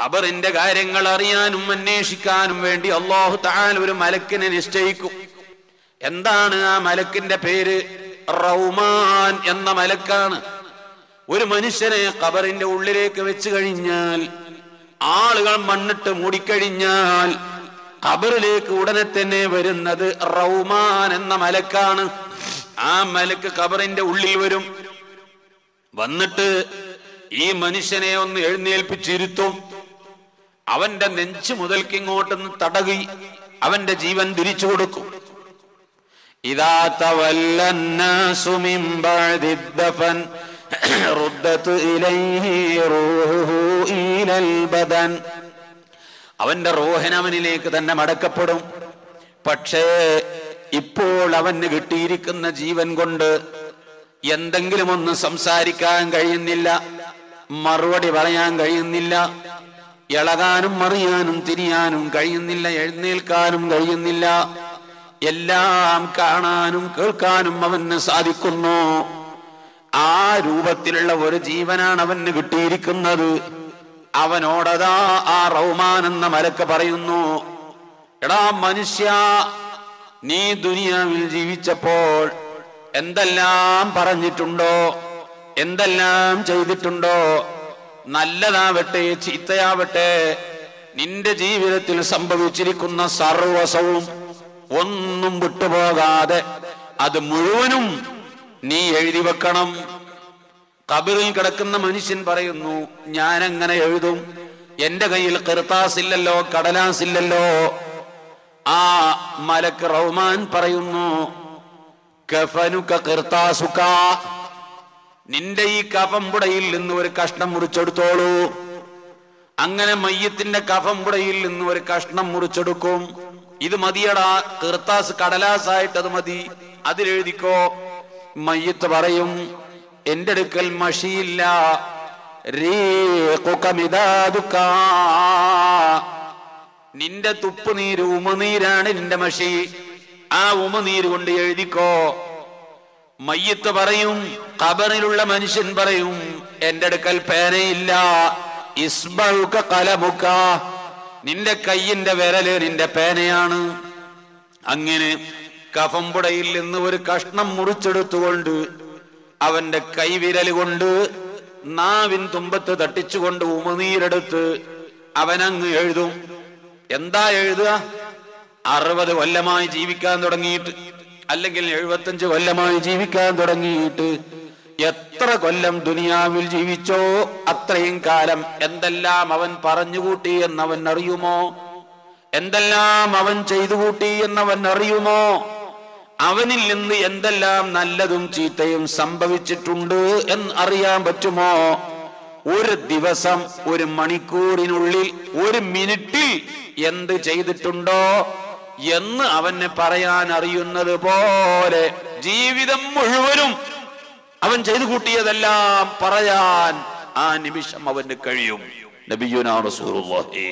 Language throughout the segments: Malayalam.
ഖബറിന്റെ കാര്യങ്ങൾ അറിയാനും അന്വേഷിക്കാനും വേണ്ടി അള്ളാഹു താൻ ഒരു മലക്കിനെ നിശ്ചയിക്കും എന്താണ് ആ മലക്കിന്റെ പേര് റൗമാൻ എന്ന മലക്കാണ് ഒരു മനുഷ്യനെ ഖബറിന്റെ ഉള്ളിലേക്ക് വെച്ച് കഴിഞ്ഞാൽ ആളുകൾ മണ്ണിട്ട് മൂടിക്കഴിഞ്ഞാൽ ഖബറിലേക്ക് ഉടനെ തന്നെ വരുന്നത് റൗമാൻ എന്ന മലക്കാണ് ആ മലക്ക് ഖബറിന്റെ ഉള്ളിൽ വരും വന്നിട്ട് ഈ മനുഷ്യനെ ഒന്ന് എഴുന്നേൽപ്പിച്ചിരുത്തും അവന്റെ നെഞ്ച് മുതൽക്ക് ഇങ്ങോട്ടൊന്ന് തടകി അവന്റെ ജീവൻ തിരിച്ചു കൊടുക്കും ഇതാ തവല്ലന്നാസു മിൻ ബഅദി ദഫൻ റുദ്ദത്ത് ഇലൈഹി റൂഹുഹു ഇലൽ ബദൻ അവന്റെ റോഹൻ അവനിലേക്ക് തന്നെ മടക്കപ്പെടും പക്ഷേ ഇപ്പോൾ അവന് കിട്ടിയിരിക്കുന്ന ജീവൻ കൊണ്ട് എന്തെങ്കിലും ഒന്ന് സംസാരിക്കാൻ കഴിയുന്നില്ല മറുപടി പറയാൻ കഴിയുന്നില്ല ഇളകാനും മറിയാനും തിരിയാനും കഴിയുന്നില്ല എഴുന്നേൽക്കാനും കഴിയുന്നില്ല എല്ലാം കാണാനും കേൾക്കാനും അവന് സാധിക്കുന്നു ആ രൂപത്തിലുള്ള ഒരു ജീവനാണ് അവന് കിട്ടിയിരിക്കുന്നത് അവനോടതാ ആ റൗമാൻ എന്ന മലക്ക് പറയുന്നു എടാ മനുഷ്യ നീ ദുനിയാവിൽ ജീവിച്ചപ്പോൾ എന്തെല്ലാം പറഞ്ഞിട്ടുണ്ടോ എന്തെല്ലാം ചെയ്തിട്ടുണ്ടോ നല്ലതാവട്ടെ ചീത്തയാവട്ടെ നിന്റെ ജീവിതത്തിൽ സംഭവിച്ചിരിക്കുന്ന സർവസവും ഒന്നും വിട്ടുപോകാതെ അത് മുഴുവനും നീ എഴുതി വെക്കണം കബറിൽ കിടക്കുന്ന മനുഷ്യൻ പറയുന്നു ഞാൻ എങ്ങനെ എഴുതും എന്റെ കയ്യിൽ കെർത്താസ് ഇല്ലല്ലോ കടലാസ് ഇല്ലല്ലോ ആ മലക്ക് റഹ്മാൻ പറയുന്നു കഫനുക കിർത്താസുക നിന്റെ ഈ കഫംപുടയിൽ നിന്ന് ഒരു കഷ്ണം മുറിച്ചെടുത്തോളൂ അങ്ങനെ മയ്യത്തിന്റെ കഫംപുടയിൽ നിന്ന് ഒരു കഷ്ണം മുറിച്ചെടുക്കും ഇത് മതിയടാ കിർത്താസ് കടലാസായിട്ട് അത് മതി അതിലെഴുതിക്കോ മയ്യത്ത് പറയും എന്റെ അടുക്കൽ മഷിയില്ല റീഖുക മിദാദുക. നിന്റെ തുപ്പുനീര് ഉമനീരാണ് നിന്റെ മഷി ആ ഉമനീര് കൊണ്ട് എഴുതിക്കോ മയ്യത്ത് പറയും ഖബറിലുള്ള മനുഷ്യൻ പറയും എന്റെ അടുക്കൽ പേനയില്ല ഇസ്ബഴുക കലമുക്ക നിന്റെ കയ്യിന്റെ വിരല് നിന്റെ പേനയാണ് അങ്ങനെ കഫംപുടയിൽ നിന്ന് ഒരു കഷ്ണം മുറിച്ചെടുത്തുകൊണ്ട് അവന്റെ കൈവിരൽ കൊണ്ട് നാവിൻ തുമ്പത്ത് തട്ടിച്ചുകൊണ്ട് ഉമനീരെടുത്ത് അവനങ്ങ് എഴുതും എന്താ എഴുതുക അറുപത് കൊല്ലമായി ജീവിക്കാൻ തുടങ്ങിയിട്ട് അല്ലെങ്കിൽ എഴുപത്തഞ്ച് കൊല്ലമായി ജീവിക്കാൻ തുടങ്ങിയിട്ട് എത്ര കൊല്ലം ദുനിയാവിൽ ജീവിച്ചോ അത്രയും കാലം എന്തെല്ലാം അവൻ പറഞ്ഞുകൂട്ടി എന്നവൻ അറിയുമോ എന്തെല്ലാം അവൻ ചെയ്തു കൂട്ടി എന്നവൻ അറിയുമോ അവനിൽ നിന്ന് എന്തെല്ലാം നല്ലതും ചീത്തയും സംഭവിച്ചിട്ടുണ്ട് എന്ന് അറിയാൻ പറ്റുമോ ഒരു ദിവസം ഒരു മണിക്കൂറിനുള്ളിൽ ഒരു മിനിറ്റിൽ എന്ത് ചെയ്തിട്ടുണ്ടോ എന്ന് അവന് പറയാൻ അറിയുന്നത് പോലെ ജീവിതം മുഴുവനും അവൻ ചെയ്തു കൂട്ടിയതെല്ലാം പറയാൻ ആ നിമിഷം അവന് കഴിയും നബിയുനാ റസൂലുള്ളാഹി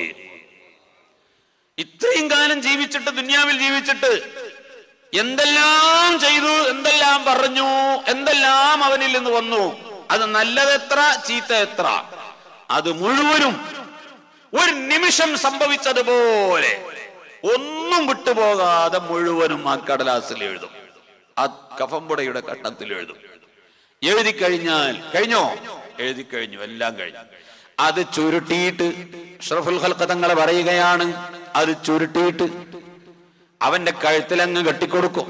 ഇത്രയും കാലം ജീവിച്ചിട്ട് ദുനിയാവിൽ ജീവിച്ചിട്ട് എന്തെല്ലാം ചെയ്തു എന്തെല്ലാം പറഞ്ഞു എന്തെല്ലാം അവനിൽ നിന്ന് വന്നു അത് നല്ലതെത്ര ചീത്ത എത്ര അത് മുഴുവനും ഒരു നിമിഷം സംഭവിച്ചതുപോലെ ഒന്നും വിട്ടുപോകാതെ മുഴുവനും ആ കടലാസിൽ എഴുതും ആ കഫമ്പുടയുടെ കട്ടത്തിൽ എഴുതും എഴുതി കഴിഞ്ഞാൽ കഴിഞ്ഞോ എഴുതി കഴിഞ്ഞു എല്ലാം കഴിഞ്ഞു അത് ചുരുട്ടിയിട്ട് ഷറഫുൽ ഹൽക്ക തങ്ങൾ പറയുകയാണ് അത് ചുരുട്ടിയിട്ട് അവന്റെ കഴുത്തിലങ്ങ് കെട്ടിക്കൊടുക്കും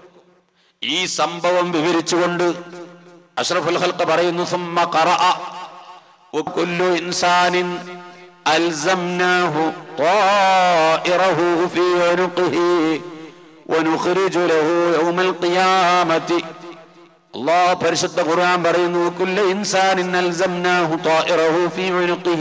ഈ സംഭവം വിവരിച്ചുകൊണ്ട് അഷ്റഫുൽ ഹൽക്ക പറയുന്നു സുമ്മ ഖറഅ വകുല്ലു ഇൻസാനിൻ അൽസംനാഹു طائره في عنقه ونخرج له يوم القيامة അള്ളാഹ് പരിശുദ്ധ ഖുർആൻ പറയുന്നു കുല്ല ഇൻസാനിൻ അൽസംനാഹു طائره في عنقه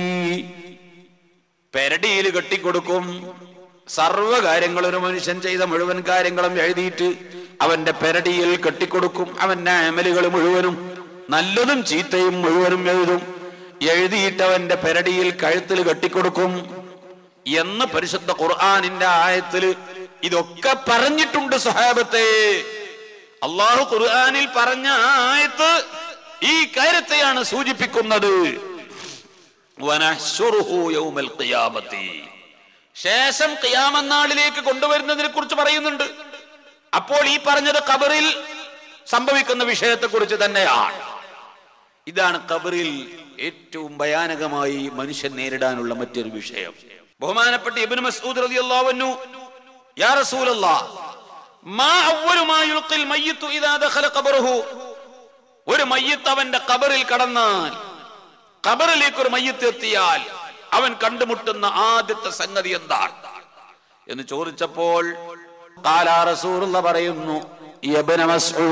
പെരടിയിൽ കെട്ടിക്കൊടുക്കും സർവ്വ കാര്യങ്ങൾ ഒരു മനുഷ്യൻ ചെയ്ത മുഴുവൻ കാര്യങ്ങളും എഴുതിയിട്ട് അവന്റെ പെരടിയിൽ കെട്ടിക്കൊടുക്കും അവന്റെ അമലുകൾ മുഴുവനും നല്ലതും ചീത്തയും മുഴുവനും എഴുതും എഴുതിയിട്ട് അവന്റെ പെരടിയിൽ കഴുത്തിൽ കെട്ടിക്കൊടുക്കും എന്ന് പരിശുദ്ധ ഖുർആാനിന്റെ ആയത്തില് ഇതൊക്കെ പറഞ്ഞിട്ടുണ്ട് സഹാബത്തെ അള്ളാഹു ഖുർആാനിൽ പറഞ്ഞ ആ ആയത്ത് ഈ കാര്യത്തെയാണ് സൂചിപ്പിക്കുന്നത് വനഹ്ശുറുഹു യൗമൽ ഖിയാമത്തി ശേഷം ഖിയാമന്നാളിലേക്ക് കൊണ്ടുവരുന്നതിനെ കുറിച്ച് പറയുന്നുണ്ട് അപ്പോൾ ഈ പറഞ്ഞത് ഖബറിൽ സംഭവിക്കുന്ന വിഷയത്തെ കുറിച്ച് തന്നെയാണ് ഇതാണ് ഖബറിൽ ഏറ്റവും ഭയാനകമായി മനുഷ്യൻ നേരിടാനുള്ള മറ്റൊരു വിഷയം ബഹുമാനപ്പെട്ട ഇബ്നു മസ്ഊദ് റളിയല്ലാഹു അൻഹു യാ റസൂലല്ലാഹ് മാ അവ്വലു മാ യുൽഖിൽ മയ്യിത്തു ഇദാ ദഖല ഖബറഹു ഒരു മയ്യത്ത് അവന്റെ ഖബറിൽ കടന്നാൽ ഖബറിലേക്ക് ഒരു മയ്യത്ത് എത്തിയാൽ അവൻ കണ്ടുമുട്ടുന്ന ആദ്യത്തെ സംഗതി എന്താണ് എന്ന് ചോദിച്ചപ്പോൾ കാലാ റസൂലുള്ള പറയുന്നു യബ്ന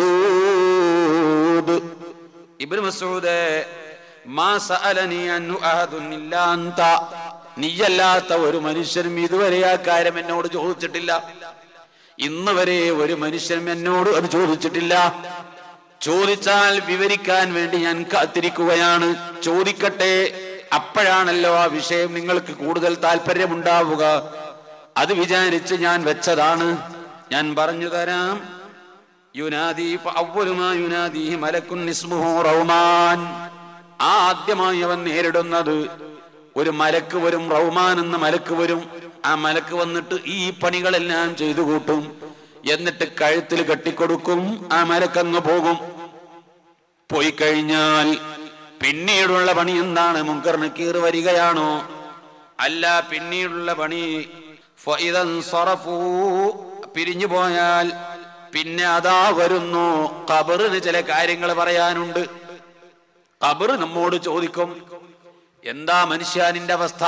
മസ്ഊദ് ഇബ്നു മസ്ഊദ് മാ സഅലനി അൻഹു അഹദുൻ ഇല്ലാ അൻത നീയല്ലാത്ത ഒരു മനുഷ്യനും ഇതുവരെ ആ കാര്യം എന്നോട് ചോദിച്ചിട്ടില്ല ഇന്ന് വരെ ഒരു മനുഷ്യനും എന്നോട് അത് ചോദിച്ചിട്ടില്ല ചോദിച്ചാൽ വിവരിക്കാൻ വേണ്ടി ഞാൻ കാത്തിരിക്കുകയാണ് ചോദിക്കട്ടെ അപ്പോഴാണല്ലോ ആ വിഷയം നിങ്ങൾക്ക് കൂടുതൽ താല്പര്യമുണ്ടാവുക അത് വിചാരിച്ച് ഞാൻ വെച്ചതാണ് ഞാൻ പറഞ്ഞു തരാം യുനാദി അവലുമാ യുനാദി മലക്കുൻ ഇസ്മുഹു റൗമാൻ ആദ്യമായി അവൻ നേരിടുന്നത് ഒരു മലക്ക് വരും റൗമാൻ എന്ന മലക്ക് വരും ആ മലക്ക് വന്നിട്ട് ഈ പണികളെല്ലാം ചെയ്തു കൂട്ടും എന്നിട്ട് കഴുത്തിൽ കെട്ടിക്കൊടുക്കും ആ മലക്കങ്ങ് പോകും പോയി കഴിഞ്ഞാൽ പിന്നീടുള്ള പണി എന്താണ് മുങ്കർ നക്കീർ വരികയാണോ അല്ല പിന്നീടുള്ള പണി ഫഇദൻ സറഫൂ പിരിഞ്ഞു പോയാൽ പിന്നെ അതാ വരുന്നു ഖബറിന് ചില കാര്യങ്ങൾ പറയാനുണ്ട് ഖബർ നമ്മോട് ചോദിക്കും എന്താ മനുഷ്യ നിന്റെ അവസ്ഥ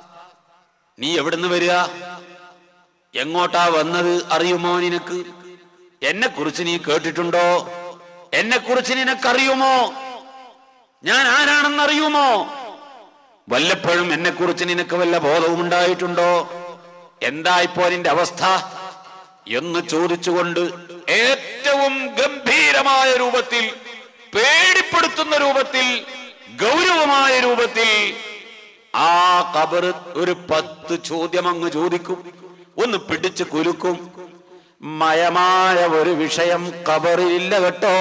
നീ എവിടുന്ന് വരിക എങ്ങോട്ടാ വന്നത് അറിയുമോ നിനക്ക് എന്നെ കുറിച്ച് നീ കേട്ടിട്ടുണ്ടോ എന്നെ കുറിച്ച് നിനക്കറിയുമോ ഞാൻ ആരാണെന്ന് അറിയുമോ വല്ലപ്പോഴും എന്നെ കുറിച്ച് നിനക്ക് വല്ല ബോധവും ഉണ്ടായിട്ടുണ്ടോ എന്താ ഇപ്പോ നിന്റെ അവസ്ഥ എന്ന് ചോദിച്ചുകൊണ്ട് ഏറ്റവും ഗംഭീരമായ രൂപത്തിൽ പേടിപ്പെടുത്തുന്ന രൂപത്തിൽ ഗൗരവമായ രൂപത്തിൽ ആ കബർ ഒരു പത്ത് ചോദ്യം അങ്ങ് ചോദിക്കും ഒന്ന് പിടിച്ച് കുലുക്കും മയമായ ഒരു വിഷയം കബറിലില്ല കേട്ടോ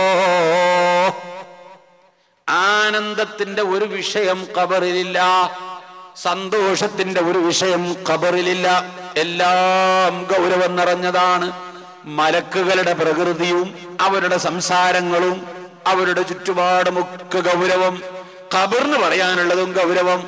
ആനന്ദത്തിന്റെ ഒരു വിഷയം കബറിലില്ല സന്തോഷത്തിന്റെ ഒരു വിഷയം കബറിലില്ല എല്ലാം ഗൗരവം നിറഞ്ഞതാണ് മലക്കുകളുടെ പ്രകൃതിയും അവരുടെ സംസാരങ്ങളും അവരുടെ ചുറ്റുപാടുമൊക്കെ ഗൗരവം ഖബറിന് പറയാനുള്ളതും ഗൗരവം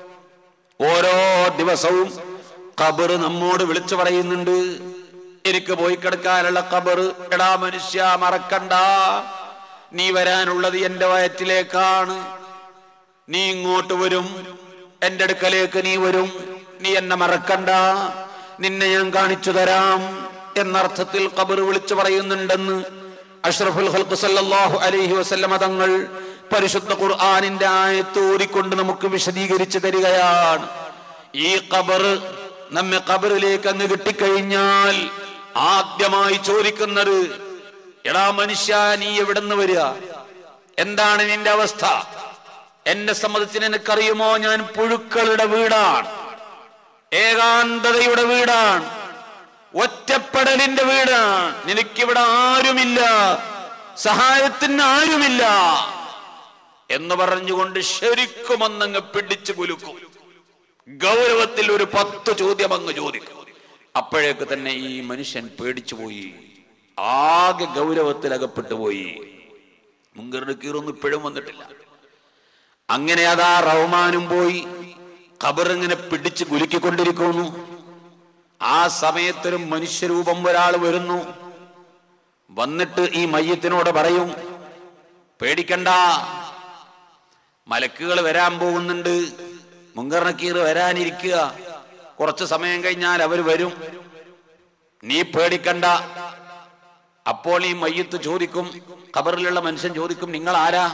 ഓരോ ദിവസവും ഖബർ നമ്മോട് വിളിച്ചു പറയുന്നുണ്ട് എനിക്ക് പോയി കിടക്കാനുള്ള ഖബർ എടാ മനുഷ്യ മറക്കണ്ട നീ വരാനുള്ളത് എന്റെ വയറ്റിലേക്കാണ് നീ ഇങ്ങോട്ട് വരും എന്റെ അടുക്കലേക്ക് നീ വരും നീ എന്നെ മറക്കണ്ട നിന്നെ ഞാൻ കാണിച്ചു തരാം എന്നർത്ഥത്തിൽ ഖബർ വിളിച്ചു പറയുന്നുണ്ടെന്ന് അഷ്റഫുൽ ഖൽഖ് സല്ലല്ലാഹു അലൈഹി വസല്ലമ തങ്ങൾ പരിശുദ്ധ ഖുർആനിന്റെ ആയത്തോടിക്കൊണ്ട് നമുക്ക് വിശദീകരിച്ചു തരികയാണ് ഈ ഖബർ നമ്മെ ഖബറിലേക്ക് അങ്ങ് കിട്ടിക്കഴിഞ്ഞാൽ ആദ്യമായി ചോദിക്കുന്നത് എടാ മനുഷ്യ നീ എവിടുന്ന് വരിക എന്താണ് നിന്റെ അവസ്ഥ എന്നെ സംബന്ധിച്ച് നിനക്കറിയുമോ ഞാൻ പുഴുക്കളുടെ വീടാണ് ഏകാന്തതയുടെ വീടാണ് ഒറ്റപ്പെടലിന്റെ വീടാണ് നിനക്കിവിടെ ആരുമില്ല സഹായത്തിന് ആരുമില്ല എന്ന് പറഞ്ഞുകൊണ്ട് ശരിക്കും ഒന്നങ്ങ് പിടിച്ചു കുലുക്കും ഗൗരവത്തിൽ ഒരു പത്ത് ചോദ്യം അങ്ങ് ചോദിക്കും അപ്പോഴേക്ക് തന്നെ ഈ മനുഷ്യൻ പേടിച്ചു പോയി ആകെ ഗൗരവത്തിൽ അകപ്പെട്ടു പോയി മുങ്കറിന് കീറൊന്നും ഇപ്പോഴും വന്നിട്ടില്ല അങ്ങനെ അതാ റഹ്മാനും പോയി ഖബർ ഇങ്ങനെ പിടിച്ച് കുലുക്കിക്കൊണ്ടിരിക്കുന്നു ആ സമയത്തൊരു മനുഷ്യരൂപം ഒരാൾ വരുന്നു വന്നിട്ട് ഈ മയ്യത്തിനോട് പറയും പേടിക്കണ്ട മലക്കുകൾ വരാൻ പോകുന്നുണ്ട് മുങ്കർണക്കീർ വരാനിരിക്കുക കുറച്ച് സമയം കഴിഞ്ഞാൽ അവർ വരും നീ പേടിക്കണ്ട അപ്പോൾ ഈ മയ്യത്ത് ചോദിക്കും ഖബറിലുള്ള മനുഷ്യൻ ചോദിക്കും നിങ്ങൾ ആരാ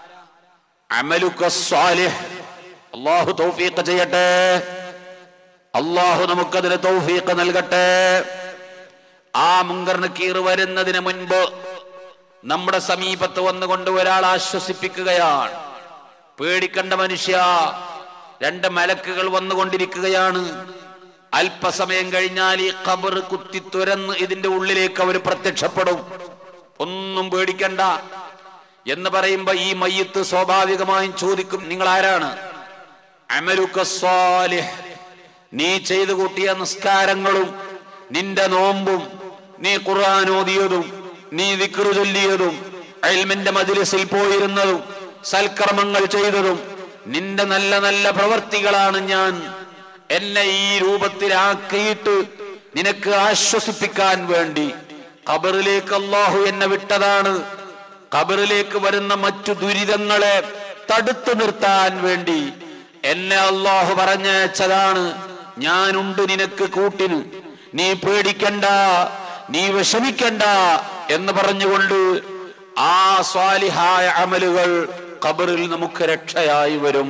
അമലുക സ്വാലിഹ് അള്ളാഹു തൗഫീഖ് ചെയ്യട്ടെ അള്ളാഹു നമുക്കതിന് തൗഫീഖ് നൽകട്ടെ ആ മുങ്കർ നക്കീർ വരുന്നതിന് മുൻപ് നമ്മുടെ സമീപത്ത് വന്നുകൊണ്ട് ഒരാൾ ആശ്വസിപ്പിക്കുകയാണ് പേടിക്കണ്ട മനുഷ്യ രണ്ട് മലക്കുകൾ വന്നുകൊണ്ടിരിക്കുകയാണ് അല്പസമയം കഴിഞ്ഞാൽ ഈ ഖബർ കുത്തി തുരന്ന് ഇതിന്റെ ഉള്ളിലേക്ക് അവർ പ്രത്യക്ഷപ്പെടും ഒന്നും പേടിക്കണ്ട എന്ന് പറയുമ്പോ ഈ മയ്യത്ത് സ്വാഭാവികമായും ചോദിക്കും നിങ്ങൾ ആരാണ് അമലുക സ്വാലിഹ് നീ ചെയ്തു കൂട്ടിയ നിസ്കാരങ്ങളും നിന്റെ നോമ്പും നീ ഖുർആൻ ഓതിയതും നീ വിക്രു ചൊല്ലിയതും അയൽമിന്റെ മജിലിസിൽ പോയിരുന്നതും സൽക്കർമ്മങ്ങൾ ചെയ്തതും നിന്റെ നല്ല നല്ല പ്രവർത്തികളാണ് ഞാൻ എന്നെ ഈ രൂപത്തിലാക്കിയിട്ട് നിനക്ക് ആശ്വസിപ്പിക്കാൻ വേണ്ടി ഖബറിലേക്ക് അള്ളാഹു എന്നെ വിട്ടതാണ് ഖബറിലേക്ക് വരുന്ന മറ്റു ദുരിതങ്ങളെ തടുത്തു നിർത്താൻ വേണ്ടി എന്നെ അള്ളാഹു പറഞ്ഞയച്ചതാണ് ഞാനുണ്ട് നിനക്ക് കൂട്ടിന് നീ പേടിക്കണ്ട നീ വിഷമിക്കണ്ട എന്ന് പറഞ്ഞുകൊണ്ട് ആ സ്വാലിഹായ അമലുകൾ ഖബറിൽ നമുക്ക് രക്ഷയായി വരും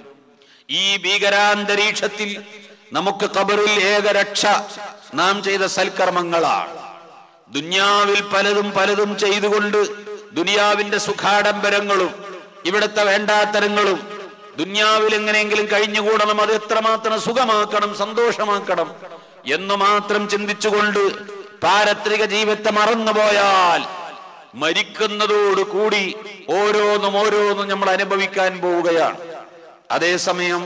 ഈ ഭീകരാന്തരീക്ഷത്തിൽ നമുക്ക് ഖബറിൽ ഏക രക്ഷ നാം ചെയ്ത സൽക്കർമ്മങ്ങളാണ് ദുന്യാവിൽ പലതും പലതും ചെയ്തുകൊണ്ട് ദുനിയാവിന്റെ സുഖാഡംബരങ്ങളും ഇവിടുത്തെ വേണ്ടാത്തരങ്ങളും ദുന്യാവിൽ എങ്ങനെയെങ്കിലും കഴിഞ്ഞുകൂടണം അത് എത്രമാത്രം സുഖമാക്കണം സന്തോഷമാക്കണം എന്ന് മാത്രം ചിന്തിച്ചുകൊണ്ട് പാരത്രിക ജീവിതത്തെ മറന്നുപോയാൽ മരിക്കുന്നതോട് കൂടി ഓരോന്നും ഓരോന്നും നമ്മൾ അനുഭവിക്കാൻ പോവുകയാണ് അതേസമയം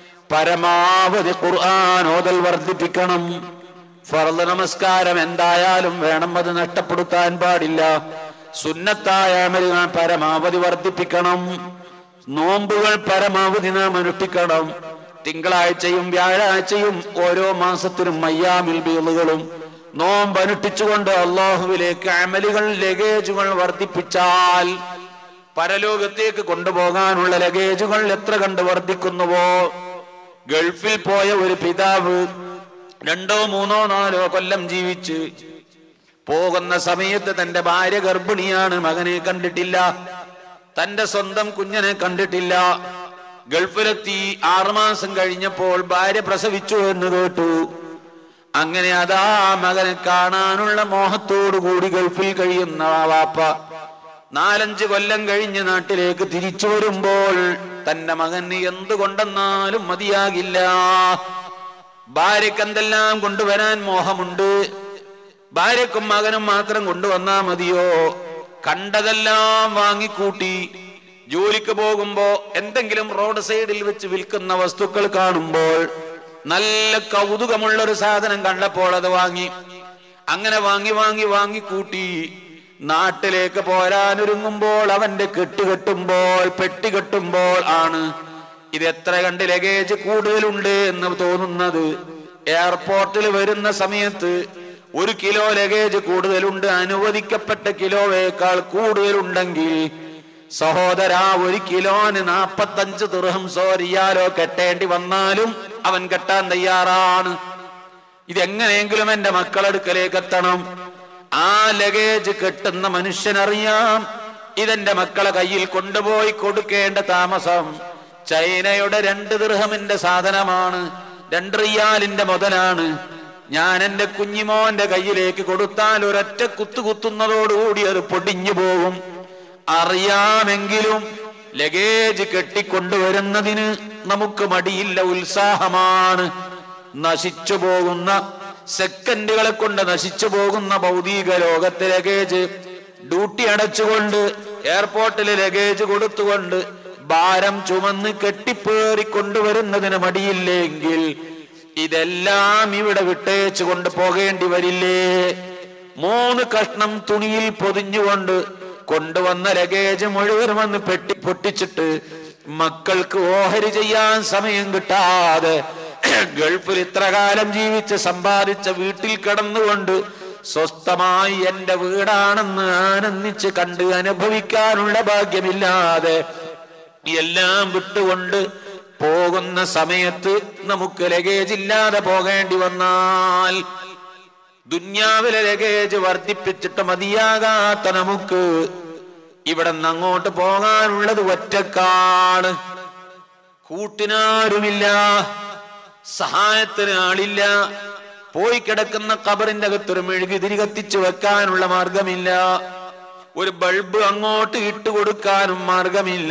പരമാവധി ഖുർആൻ ഓതൽ വർദ്ധിപ്പിക്കണം ഫർദ് നമസ്കാരം എന്തായാലും വേണം അത് നഷ്ടപ്പെടുത്താൻ പാടില്ല സുന്നത്തായ അമലുകൾ പരമാവധി വർദ്ധിപ്പിക്കണം നോമ്പുകൾ പരമാവധി നാം അനുഷ്ഠിക്കണം തിങ്കളാഴ്ചയും വ്യാഴാഴ്ചയും ഓരോ മാസത്തിലും മയ്യാമിൽ ബീളുകളും നോമ്പ് അനുഷ്ഠിച്ചുകൊണ്ട് അള്ളാഹുവിലേക്ക് അമലുകൾ ലഗേജുകൾ വർദ്ധിപ്പിച്ചാൽ പരലോകത്തേക്ക് കൊണ്ടുപോകാനുള്ള ലഗേജുകൾ എത്ര കണ്ട് വർദ്ധിക്കുന്നുവോ ഗൾഫിൽ പോയ ഒരു പിതാവ് രണ്ടോ മൂന്നോ നാലോ കൊല്ലം ജീവിച്ച് പോകുന്ന സമയത്ത് തന്റെ ഭാര്യ ഗർഭിണിയാണ് മകനെ കണ്ടിട്ടില്ല തന്റെ സ്വന്തം കുഞ്ഞിനെ കണ്ടിട്ടില്ല ഗൾഫിലെത്തി ആറുമാസം കഴിഞ്ഞപ്പോൾ ഭാര്യ പ്രസവിച്ചു എന്ന് കേട്ടു അങ്ങനെ അതാ മകനെ കാണാനുള്ള മോഹത്തോടു കൂടി ഗൾഫിൽ കഴിയുന്ന ആ വാപ്പ നാലഞ്ച് കൊല്ലം കഴിഞ്ഞ് നാട്ടിലേക്ക് തിരിച്ചു വരുമ്പോൾ തന്റെ മകന് എന്തുകൊണ്ടെന്നാലും മതിയാകില്ല ഭാര്യക്ക് എന്തെല്ലാം കൊണ്ടുവരാൻ മോഹമുണ്ട് ഭാര്യക്കും മകനും മാത്രം കൊണ്ടുവന്നാ മതിയോ കണ്ടതെല്ലാം വാങ്ങിക്കൂട്ടി ജോലിക്ക് പോകുമ്പോ എന്തെങ്കിലും റോഡ് സൈഡിൽ വെച്ച് വിൽക്കുന്ന വസ്തുക്കൾ കാണുമ്പോൾ നല്ല കൗതുകമുള്ള ഒരു സാധനം കണ്ടപ്പോൾ അത് വാങ്ങി അങ്ങനെ വാങ്ങി വാങ്ങി വാങ്ങി കൂട്ടി നാട്ടിലേക്ക് പോരാനൊരുങ്ങുമ്പോൾ അവന്റെ കെട്ടുകെട്ടുമ്പോൾ പെട്ടി കെട്ടുമ്പോൾ ആണ് ഇത് എത്ര കണ്ട് ലഗേജ് കൂടുതലുണ്ട് എന്ന് തോന്നുന്നത് എയർപോർട്ടിൽ വരുന്ന സമയത്ത് ഒരു കിലോ ലഗേജ് കൂടുതലുണ്ട് അനുവദിക്കപ്പെട്ട കിലോയേക്കാൾ കൂടുതലുണ്ടെങ്കിൽ സഹോദര ഒരു കിലോന് നാപ്പത്തഞ്ച് ദൃഹം സോരിയാലോ കെട്ടേണ്ടി വന്നാലും അവൻ കെട്ടാൻ തയ്യാറാണ് ഇതെങ്ങനെയെങ്കിലും എന്റെ മക്കളടുക്കലേക്ക് എത്തണം ആ ലഗേജ് കെട്ടുന്ന മനുഷ്യനറിയാം ഇതെന്റെ മക്കളെ കയ്യിൽ കൊണ്ടുപോയി കൊടുക്കേണ്ട താമസം ചൈനയുടെ രണ്ട് ദൃഹമിന്റെ സാധനമാണ് രണ്ട് റിയാലിന്റെ മുതലാണ് ഞാൻ എന്റെ കുഞ്ഞിമോന്റെ കയ്യിലേക്ക് കൊടുത്താൽ ഒരൊറ്റ കുത്തു കുത്തുന്നതോടുകൂടി അത് പൊടിഞ്ഞു പോകും അറിയാമെങ്കിലും ലഗേജ് കെട്ടിക്കൊണ്ടുവരുന്നതിന് നമുക്ക് മടിയില്ല ഉത്സാഹമാണ് നശിച്ചു പോകുന്ന സെക്കൻഡുകളെ കൊണ്ട് നശിച്ചു പോകുന്ന ഭൗതിക ലോകത്തെ ലഗേജ് ഡ്യൂട്ടി അടച്ചുകൊണ്ട് എയർപോർട്ടിൽ ലഗേജ് കൊടുത്തുകൊണ്ട് ഭാരം ചുമന്ന് കെട്ടിപ്പേറി കൊണ്ടുവരുന്നതിന് മടിയില്ലെങ്കിൽ ഇതെല്ലാം ഇവിടെ വിട്ടേച്ചു കൊണ്ട് പോകേണ്ടി വരില്ലേ മൂന്ന് കഷ്ണം തുണിയിൽ പൊതിഞ്ഞുകൊണ്ട് കൊണ്ടുവന്ന ലഗേജ് മുഴുവൻ വന്ന് പെട്ടി പൊട്ടിച്ചിട്ട് മക്കൾക്ക് ഓഹരി ചെയ്യാൻ സമയം കിട്ടാതെ ഗൾഫിൽ ഇത്ര കാലം ജീവിച്ച് സമ്പാദിച്ച വീട്ടിൽ കിടന്നുകൊണ്ട് സ്വസ്ഥമായി എന്റെ വീടാണെന്ന് ആനന്ദിച്ച് കണ്ട് അനുഭവിക്കാനുള്ള ഭാഗ്യമില്ലാതെ എല്ലാം വിട്ടുകൊണ്ട് പോകുന്ന സമയത്ത് നമുക്ക് ലഗേജ് ഇല്ലാതെ പോകേണ്ടി വന്നാൽ ദുന്യാവിലെ ലഗേജ് വർദ്ധിപ്പിച്ചിട്ട് മതിയാകാത്ത നമുക്ക് ഇവിടെ നിന്ന് അങ്ങോട്ട് പോകാനുള്ളത് ഒറ്റക്കാണ് കൂട്ടിനാരുമില്ല സഹായത്തിന് ആളില്ല പോയി കിടക്കുന്ന കബറിന്റെ അകത്തൊരു മെഴുകുതിരി കത്തിച്ചു വെക്കാനുള്ള മാർഗമില്ല ഒരു ബൾബ് അങ്ങോട്ട് ഇട്ടുകൊടുക്കാനും മാർഗമില്ല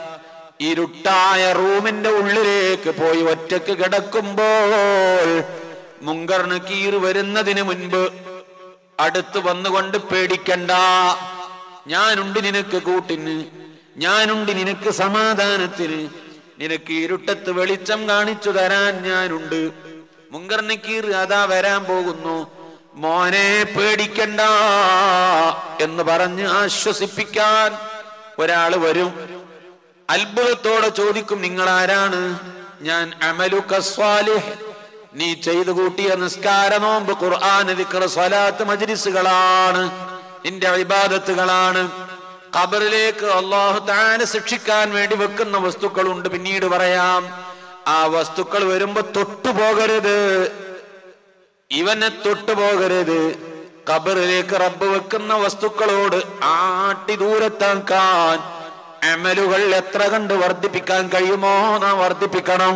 ഇരുട്ടായ റൂമിന്റെ ഉള്ളിലേക്ക് പോയി ഒറ്റക്ക് കിടക്കുമ്പോൾ മുങ്കറിന് കീറ് വരുന്നതിന് മുൻപ് അടുത്ത് വന്നുകൊണ്ട് പേടിക്കണ്ട ഞാനുണ്ട് നിനക്ക് കൂട്ടിന് ഞാനുണ്ട് നിനക്ക് സമാധാനത്തിന് നിനക്ക് ഇരുട്ടത്ത് വെളിച്ചം കാണിച്ചു തരാൻ ഞാനുണ്ട് മുങ്കർ നക്കീർ അതാ വരാൻ പോകുന്നു മോനെ പേടിക്കണ്ട എന്ന് പറഞ്ഞ് ആശ്വസിപ്പിക്കാൻ ഒരാള് വരും അത്ഭുതത്തോടെ ചോദിക്കും നിങ്ങൾ ആരാണ് ഞാൻ അമലു കസ്വാലിഹ് നീ ചെയ്തു കൂട്ടിയ നിസ്കാര നോമ്പ് ഖുർആൻ ദിക്ർ സ്വലാത്ത് മജ്ലിസുകളാണ് നിന്റെ ഇബാദത്തുകളാണ് ഖബറിലേക്ക് അള്ളാഹു താനെ ശിക്ഷിക്കാൻ വേണ്ടി വെക്കുന്ന വസ്തുക്കളുണ്ട് പിന്നീട് പറയാം ആ വസ്തുക്കൾ വരുമ്പോ തൊട്ടുപോകരുത് ഇവനെ തൊട്ടുപോകരുത് ഖബറിലേക്ക് റബ്ബ് വെക്കുന്ന വസ്തുക്കളോട് ആട്ടി ദൂരത്താക്കാൻ അമലുകൾ എത്ര കണ്ട് വർദ്ധിപ്പിക്കാൻ കഴിയുമോ നാം വർദ്ധിപ്പിക്കണം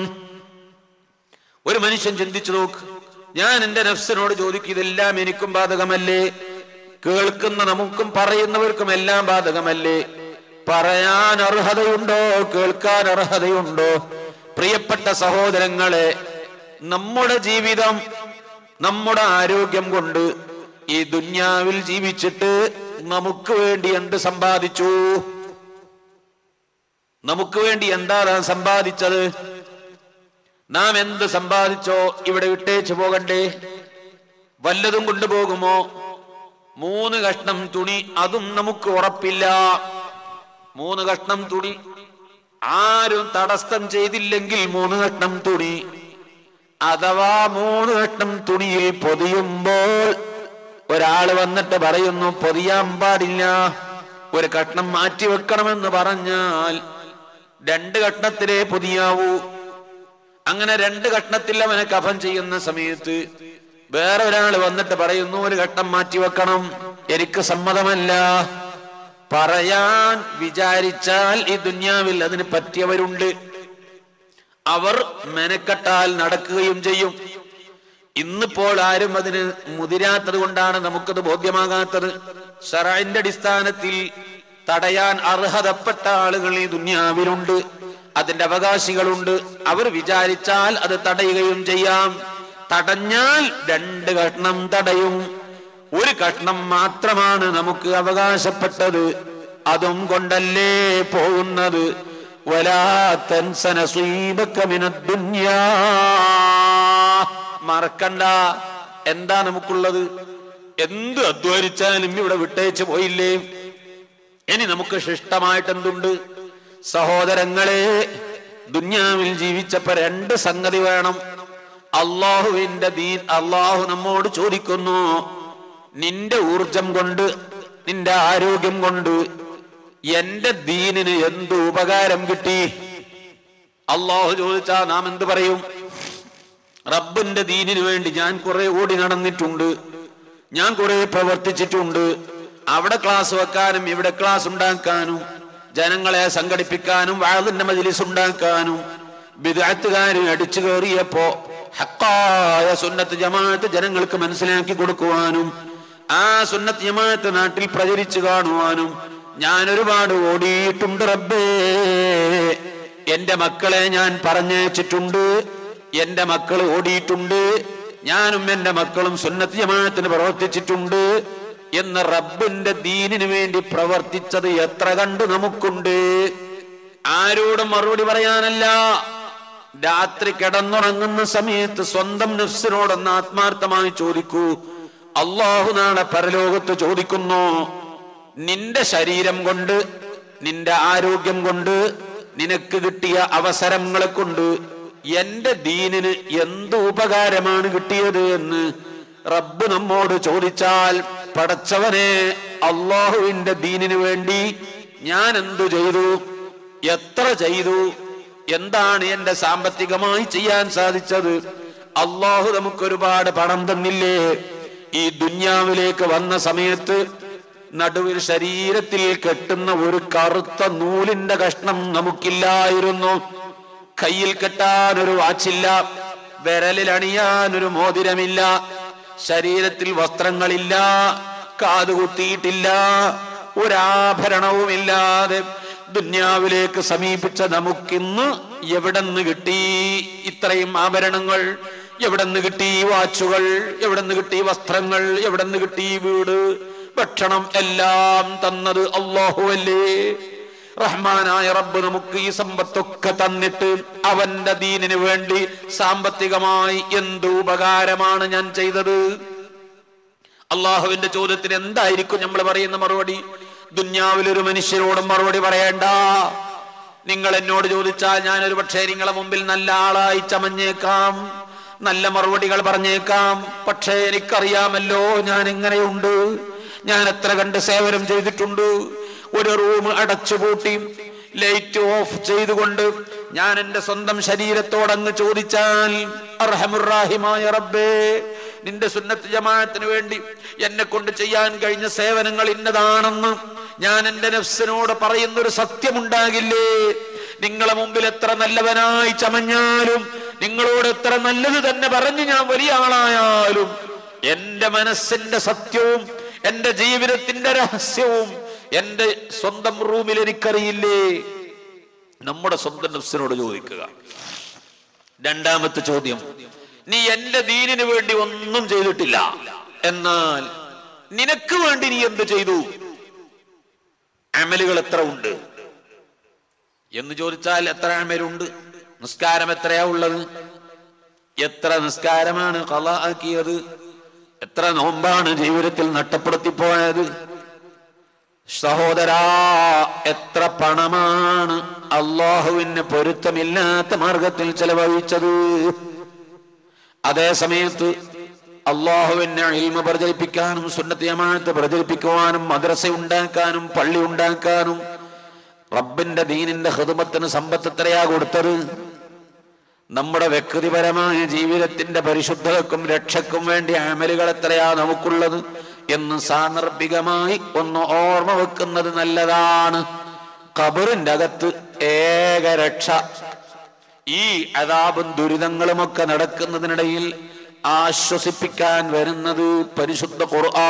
ഒരു മനുഷ്യൻ ചിന്തിച്ചു നോക്ക് ഞാൻ എന്റെ നഫ്സിനോട് ചോദിക്കും ഇതെല്ലാം എനിക്കും ബാധകമല്ലേ കേൾക്കുന്ന നമുക്കും പറയുന്നവർക്കും എല്ലാം ബാധകമല്ലേ പറയാൻ അർഹതയുണ്ടോ കേൾക്കാൻ അർഹതയുണ്ടോ പ്രിയപ്പെട്ട സഹോദരങ്ങളെ നമ്മുടെ ജീവിതം നമ്മുടെ ആരോഗ്യം കൊണ്ട് ഈ ദുന്യാവിൽ ജീവിച്ചിട്ട് നമുക്ക് വേണ്ടി എന്ത് സമ്പാദിച്ചു നമുക്ക് വേണ്ടി എന്താ നാം സമ്പാദിച്ചത് നാം എന്ത് സമ്പാദിച്ചോ ഇവിടെ വിട്ടേച്ചു പോകണ്ടേ വല്ലതും കൊണ്ടുപോകുമോ മൂന്ന് കഷ്ണം തുണി അതും നമുക്ക് ഉറപ്പില്ല മൂന്ന് കഷ്ണം തുണി ആരും തടസ്സം ചെയ്തില്ലെങ്കിൽ മൂന്ന് കഷ്ണം തുണി അഥവാ മൂന്ന് കഷ്ണം തുണിയിൽ പൊതിയുമ്പോൾ ഒരാൾ വന്നിട്ട് പറയുന്നു പൊതിയാൻ പാടില്ല ഒരു കഷ്ണം മാറ്റി വെക്കണമെന്ന് പറഞ്ഞാൽ രണ്ട് കഷ്ണത്തിലേ പൊതിയാവൂ അങ്ങനെ രണ്ട് കഷ്ണത്തിൽ അവനെ കഫൻ ചെയ്യുന്ന സമയത്ത് വേറെ ഒരാൾ വന്നിട്ട് പറയുന്നു ഒരു ഘട്ടം മാറ്റി വെക്കണം എനിക്ക് സമ്മതമല്ല പറയാൻ വിചാരിച്ചാൽ ഈ ദുന്യാവിൽ അതിന് പറ്റിയവരുണ്ട് അവർ മെനക്കെട്ടാൽ നടക്കുകയും ചെയ്യും ഇന്നിപ്പോൾ ആരും അതിന് മുതിരാത്തത് കൊണ്ടാണ് നമുക്കത് ബോധ്യമാകാത്തത് ഷറൈന്റെ അടിസ്ഥാനത്തിൽ തടയാൻ അർഹതപ്പെട്ട ആളുകൾ ഈ ദുന്യാവിലുണ്ട് അതിന്റെ അവകാശികളുണ്ട് അവർ വിചാരിച്ചാൽ അത് തടയുകയും ചെയ്യാം തടഞ്ഞാൽ രണ്ട് കഷ്ണം തടയും ഒരു കഷ്ണം മാത്രമാണ് നമുക്ക് അവകാശപ്പെട്ടത് അതും കൊണ്ടല്ലേ പോകുന്നത് വലാ തൻസ നസീബക മിനദ് ദുനിയാ. മറക്കണ്ട എന്താ നമുക്കുള്ളത് എന്ത് അധ്വാനിച്ചാലും ഇവിടെ വിട്ടേച്ച് പോയില്ലേ ഇനി നമുക്ക് ശിഷ്ടമായിട്ട് എന്തുണ്ട് സഹോദരങ്ങളെ ദുന്യാവിൽ ജീവിച്ചപ്പോ രണ്ട് സംഗതി വേണം അള്ളാഹുവിന്റെ ദീൻ അള്ളാഹു നമ്മോട് ചോദിക്കുന്നു നിന്റെ ഊർജം കൊണ്ട് നിന്റെ ആരോഗ്യം കൊണ്ട് എന്റെ ദീനിന് എന്ത് ഉപകാരം കിട്ടി അള്ളാഹു ചോദിച്ചാ നാം എന്ത് പറയും റബ്ബിന്റെ ദീനിനു വേണ്ടി ഞാൻ കുറെ ഓടി നടന്നിട്ടുണ്ട് ഞാൻ കുറെ പ്രവർത്തിച്ചിട്ടുണ്ട് അവിടെ ക്ലാസ് വെക്കാനും ഇവിടെ ക്ലാസ് ഉണ്ടാക്കാനും ജനങ്ങളെ സംഘടിപ്പിക്കാനും വാതിന്റെ മജിലിസ് ഉണ്ടാക്കാനും വിദഗ്ധകാരും അടിച്ചു കയറിയപ്പോ ഹക്കായ സുന്നത്ത് ജമാഅത്ത് ജനങ്ങൾക്ക് മനസ്സിലാക്കി കൊടുക്കുവാനും ആ സുന്നത്ത് ജമാഅത്ത് നാട്ടിൽ പ്രചരിച്ചു കാണുവാനും ഞാൻ ഒരുപാട് ഓടിയിട്ടുണ്ട് റബ്ബേ എന്റെ മക്കളെ ഞാൻ പറഞ്ഞയച്ചിട്ടുണ്ട് എന്റെ മക്കൾ ഓടിയിട്ടുണ്ട് ഞാനും എന്റെ മക്കളും സുന്നത്ത് ജമാഅത്തിന് പ്രവർത്തിച്ചിട്ടുണ്ട് എന്ന് റബ്ബിന്റെ ദീനിന് വേണ്ടി പ്രവർത്തിച്ചത് എത്ര കണ്ട് നമുക്കുണ്ട് ആരോടും മറുപടി പറയാനല്ല രാത്രി കിടന്നുറങ്ങുന്ന സമയത്ത് സ്വന്തം നഫ്സിനോടൊന്ന് ആത്മാർത്ഥമായി ചോദിക്കൂ അള്ളാഹു നാളെ പരലോകത്ത് ചോദിക്കുന്നു നിന്റെ ശരീരം കൊണ്ട് നിന്റെ ആരോഗ്യം കൊണ്ട് നിനക്ക് കിട്ടിയ അവസരങ്ങളെ കൊണ്ട് എന്റെ ദീനിന് എന്ത് ഉപകാരമാണ് കിട്ടിയത് എന്ന് റബ്ബ് നമ്മോട് ചോദിച്ചാൽ പടച്ചവനെ അള്ളാഹുവിന്റെ ദീനിന് വേണ്ടി ഞാൻ എന്തു ചെയ്തു എത്ര ചെയ്തു എന്താണ് എന്റെ സാമ്പത്തികമായി ചെയ്യാൻ സാധിച്ചത് അള്ളാഹു നമുക്ക് ഒരുപാട് പണം തന്നില്ലേ ഈ ദുന്യാവിലേക്ക് വന്ന സമയത്ത് നടുവിൽ ശരീരത്തിൽ കെട്ടുന്ന ഒരു കറുത്ത നൂലിന്റെ കഷ്ണം നമുക്കില്ലായിരുന്നു കയ്യിൽ കെട്ടാൻ ഒരു വാച്ചില്ല വിരലിൽ അണിയാൻ ഒരു മോതിരമില്ല ശരീരത്തിൽ വസ്ത്രങ്ങളില്ല കാതുകുത്തിയിട്ടില്ല ഒരാഭരണവുമില്ലാതെ ദുന്യാവിലേക്ക് സമീപിച്ച നമുക്കിന്ന് എവിടെന്ന് കിട്ടി ഇത്രയും ആഭരണങ്ങൾ എവിടെന്ന് കിട്ടി വാച്ചുകൾ എവിടെന്ന് കിട്ടി വസ്ത്രങ്ങൾ എവിടെന്ന് കിട്ടി വീട് ഭക്ഷണം എല്ലാം തന്നത് അള്ളാഹുവല്ലേ റഹ്മാനായ റബ്ബ് നമുക്ക് ഈ സമ്പത്തൊക്കെ തന്നിട്ട് അവന്റെ ദീനിന് വേണ്ടി സാമ്പത്തികമായി എന്ത് ഉപകാരമാണ് ഞാൻ ചെയ്തത് അള്ളാഹുവിന്റെ ചോദ്യത്തിന് എന്തായിരിക്കും നമ്മൾ പറയുന്ന മറുപടി ദുന്യാവിൽ ഒരു മനുഷ്യരോടും മറുപടി പറയണ്ട നിങ്ങൾ എന്നോട് ചോദിച്ചാൽ ഞാൻ ഒരു പക്ഷേ നിങ്ങളെ മുമ്പിൽ നല്ല ആളായി ചമഞ്ഞേക്കാം നല്ല മറുപടികൾ പറഞ്ഞേക്കാം പക്ഷേ എനിക്കറിയാമല്ലോ ഞാൻ എങ്ങനെയുണ്ട് ഞാൻ എത്ര കണ്ട് സേവനം ചെയ്തിട്ടുണ്ട് ഒരു റൂം അടച്ചുപൂട്ടി ലൈറ്റ് ഓഫ് ചെയ്തുകൊണ്ട് ഞാൻ എന്റെ സ്വന്തം ശരീരത്തോടങ്ങ് ചോദിച്ചാൽ അർഹമുറാഹിമായ റബ്ബേ നിന്റെ സുന്നത്ത് ജമാഅത്തിന് വേണ്ടി എന്നെ കൊണ്ട് ചെയ്യാൻ കഴിഞ്ഞ സേവനങ്ങൾ ഇന്നതാണെന്ന് ഞാൻ എന്റെ നഫ്സിനോട് പറയുന്നൊരു സത്യമുണ്ടാകില്ലേ നിങ്ങളെ മുമ്പിൽ എത്ര നല്ലവനായി ചമഞ്ഞാലും നിങ്ങളോട് എത്ര നല്ലത് തന്നെ പറഞ്ഞ് ഞാൻ വലിയ ആളായാലും എന്റെ മനസ്സിന്റെ സത്യവും എന്റെ ജീവിതത്തിന്റെ രഹസ്യവും എന്റെ സ്വന്തം റൂമിൽ എനിക്കറിയില്ലേ നമ്മുടെ സ്വന്തം നഫ്സിനോട് ചോദിക്കുക രണ്ടാമത്തെ ചോദ്യം നീ എന്റെ ദീനിന് വേണ്ടി ഒന്നും ചെയ്തിട്ടില്ല എന്നാൽ നിനക്ക് വേണ്ടി നീ എന്ത് ചെയ്തു അമലുകൾ എത്ര ഉണ്ട് എന്ന് ചോദിച്ചാൽ എത്ര അമലുണ്ട് നിസ്കാരം എത്രയാ ഉള്ളത് എത്ര നിസ്കാരമാണ് കല ആക്കിയത് എത്ര നോമ്പാണ് ജീവിതത്തിൽ നഷ്ടപ്പെടുത്തി പോയത് സഹോദരാ എത്ര പണമാണ് അള്ളാഹുവിന് പൊരുത്തമില്ലാത്ത മാർഗത്തിൽ ചെലവഴിച്ചത് അതേ സമയത്ത് അള്ളാഹുവിനെ ഇൽമ പ്രചരിപ്പിക്കാനും സുന്നത്തിയമാനത്ത് പ്രചരിപ്പിക്കുവാനും മദ്രസ ഉണ്ടാക്കാനും പള്ളി ഉണ്ടാക്കാനും റബ്ബിന്റെ ദീനിന്റെ ഹൃദമത്തിന് സമ്പത്ത് എത്രയാ കൊടുത്തത് നമ്മുടെ വ്യക്തിപരമായ ജീവിതത്തിന്റെ പരിശുദ്ധതക്കും രക്ഷക്കും വേണ്ടി അമലുകൾ എത്രയാ നമുക്കുള്ളത് എന്ന് സാന്ദർഭികമായി ഒന്ന് ഓർമ്മ വെക്കുന്നത് നല്ലതാണ് കബറിന്റെ അകത്ത് ഏകരക്ഷ ഈ അതാപും ദുരിതങ്ങളുമൊക്കെ നടക്കുന്നതിനിടയിൽ ആശ്വസിപ്പിക്കാൻ വരുന്നത് പരിശുദ്ധ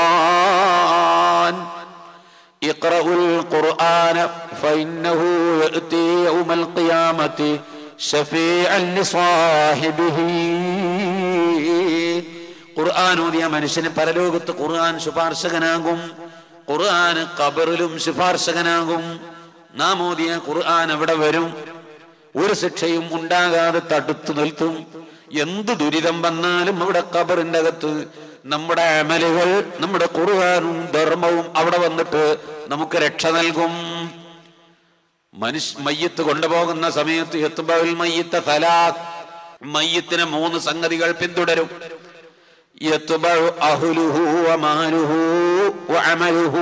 ഖുർആൻ اقرأوا القرآن فإنه يأتي يوم القيامة شفيعا لصاحبه ഖുർആൻ ഓതിയ മനുഷ്യന് പരലോകത്ത് ഖുർആൻ ശുപാർശകനാകും ഖുർആൻ ഖബറിലും ശുപാർശകനാകും നാം ഓതിയ ഖുർആൻ അവിടെ വരും ഒരു ശിക്ഷയും ഉണ്ടാകാതെ തടുത്തു നിൽക്കും എന്ത് ദുരിതം വന്നാലും അവിടെ ഖബറിന്റെ അകത്ത് നമ്മുടെ അമലുകൾ നമ്മുടെ ഖുർആനും ധർമ്മവും അവിടെ വന്നിട്ട് നമുക്ക് രക്ഷ നൽകും മനുഷ്യ മയ്യത്ത് കൊണ്ടുപോകുന്ന സമയത്ത് എത്തുമ്പോൾ മയ്യത്ത് തലാഖ് മയ്യത്തിന് മൂന്ന് സംഗതികൾ പിന്തുടരും യത്ബഉ അഹ്ലുഹു വമാലുഹു വഅമലുഹു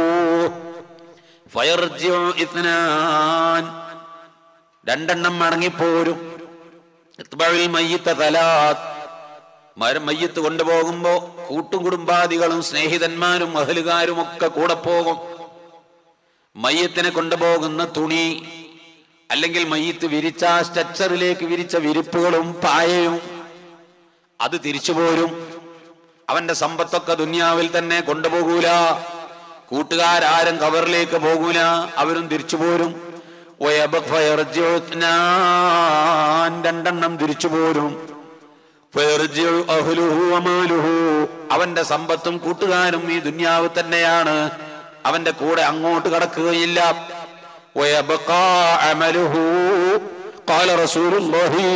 ഫയർജിഉ ഇത്നാൻ രണ്ടെണ്ണം മടങ്ങിപ്പോരും യത്ബഉൽ മയ്യിത്ത തലാത്ത് മരം മയ്യത്ത് കൊണ്ടുപോകുമ്പോ കൂട്ടും കുടുംബാദികളും സ്നേഹിതന്മാരും അഹലുകാരും ഒക്കെ കൂടെ പോകും മയ്യത്തിനെ കൊണ്ടുപോകുന്ന തുണി അല്ലെങ്കിൽ മയ്യത്ത് വിരിച്ച സ്ട്രക്ചറിലേക്ക് വിരിച്ച വിരിപ്പുകളും പായയും അത് തിരിച്ചു പോരും അവന്റെ സമ്പത്തൊക്കെ ദുന്യാവിൽ തന്നെ കൊണ്ടുപോകൂല കൂട്ടുകാരും കവറിലേക്ക് പോകൂല അവരും തിരിച്ചു പോരും വയബഖ് ഫയർജിഉ ഇത്നാൻ. രണ്ടെണ്ണം തിരിച്ചു പോരും ഫയർജിഉ അഹ്ലുഹു വമാലുഹു. അവന്റെ സമ്പത്തും കൂട്ടുകാരും ഈ ദുന്യാവ് തന്നെയാണ് അവന്റെ കൂടെ അങ്ങോട്ട് കടക്കുകയില്ല വയബഖാ അമലുഹു. ഖാല റസൂലുള്ളാഹി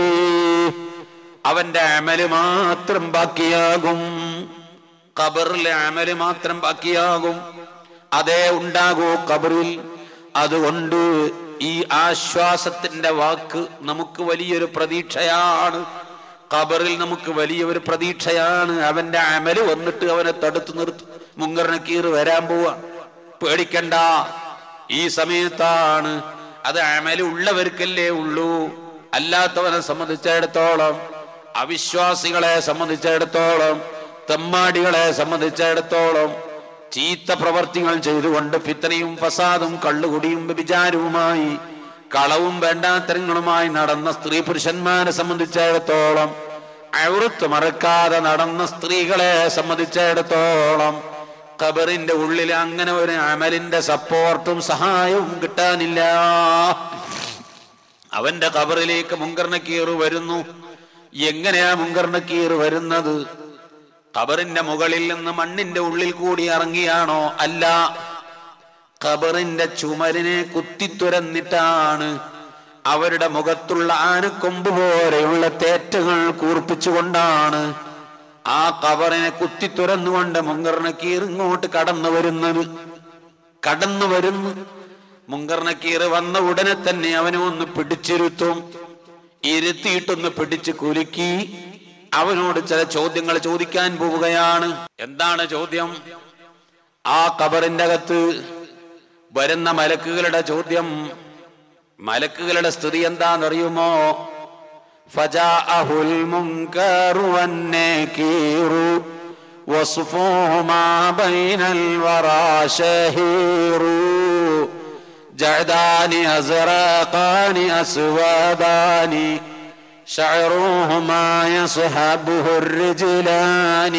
അവന്റെ അമല് മാത്രം ബാക്കിയാകും ഖബറിലെ അമല് മാത്രം ബാക്കിയാകും അതേ ഉണ്ടാകൂ ഖബറിൽ അതുകൊണ്ട് ഈ ആശ്വാസത്തിന്റെ വാക്ക് നമുക്ക് വലിയൊരു പ്രതീക്ഷയാണ് ഖബറിൽ നമുക്ക് വലിയൊരു പ്രതീക്ഷയാണ് അവന്റെ അമല് വന്നിട്ട് അവനെ തടുത്തു നിർത്തും മുങ്കറിനക്കീർ വരാൻ പോവാ പേടിക്കണ്ട ഈ സമയത്താണ് അത് അമല് ഉള്ളവർക്കല്ലേ ഉള്ളൂ അല്ലാത്തവനെ സംബന്ധിച്ചിടത്തോളം അവിശ്വാസികളെ സംബന്ധിച്ചിടത്തോളം തെമ്മാടികളെ സംബന്ധിച്ചിടത്തോളം ചീത്ത പ്രവർത്തികൾ ചെയ്തുകൊണ്ട് ഫിത്തനയും ഫസാദും കള്ളുകുടിയും വ്യഭിചാരവുമായി കളവും വേണ്ടാത്തരങ്ങളുമായി നടന്ന സ്ത്രീ പുരുഷന്മാരെ സംബന്ധിച്ചിടത്തോളം അഴുത്ത് മറക്കാതെ നടന്ന സ്ത്രീകളെ സംബന്ധിച്ചിടത്തോളം ഖബറിന്റെ ഉള്ളിൽ അങ്ങനെ ഒരു അമലിന്റെ സപ്പോർട്ടും സഹായവും കിട്ടാനില്ല അവന്റെ ഖബറിലേക്ക് മുങ്കർണക്കീർ വരുന്നു എങ്ങനെയാ മുങ്കർണക്കീർ വരുന്നത് ഖബറിന്റെ മുകളിൽ നിന്ന് മണ്ണിന്റെ ഉള്ളിൽ കൂടി ഇറങ്ങിയാണോ അല്ല ഖബറിന്റെ ചുമരിനെ കുത്തിത്തുരന്നിട്ടാണ് അവരുടെ മുഖത്തുള്ള ആനക്കൊമ്പ് പോലെയുള്ള തേറ്റകൾ കൂർപ്പിച്ചുകൊണ്ടാണ് ആ കബറിനെ കുത്തി തുറന്നുകൊണ്ട് മുങ്കർണക്കീർ ഇങ്ങോട്ട് കടന്നു വരുന്നത് കടന്നു വരുന്നു മുങ്കർണക്കീർ വന്ന ഉടനെ തന്നെ അവനെ ഒന്ന് പിടിച്ചിരുത്തും ഇരുത്തിയിട്ടൊന്ന് പിടിച്ച് കുലുക്കി അവനോട് ചില ചോദ്യങ്ങൾ ചോദിക്കാൻ പോവുകയാണ് എന്താണ് ചോദ്യം ആ കബറിന്റെ അകത്ത് വരുന്ന മലക്കുകളുടെ ചോദ്യം മലക്കുകളുടെ സ്ഥിതി എന്താണെന്നറിയുമോ فجاءه المنكر والنكير وصفه ما بين الورى شهير جعدان أزرقان أسودان شعرهما يصحبه الرجلان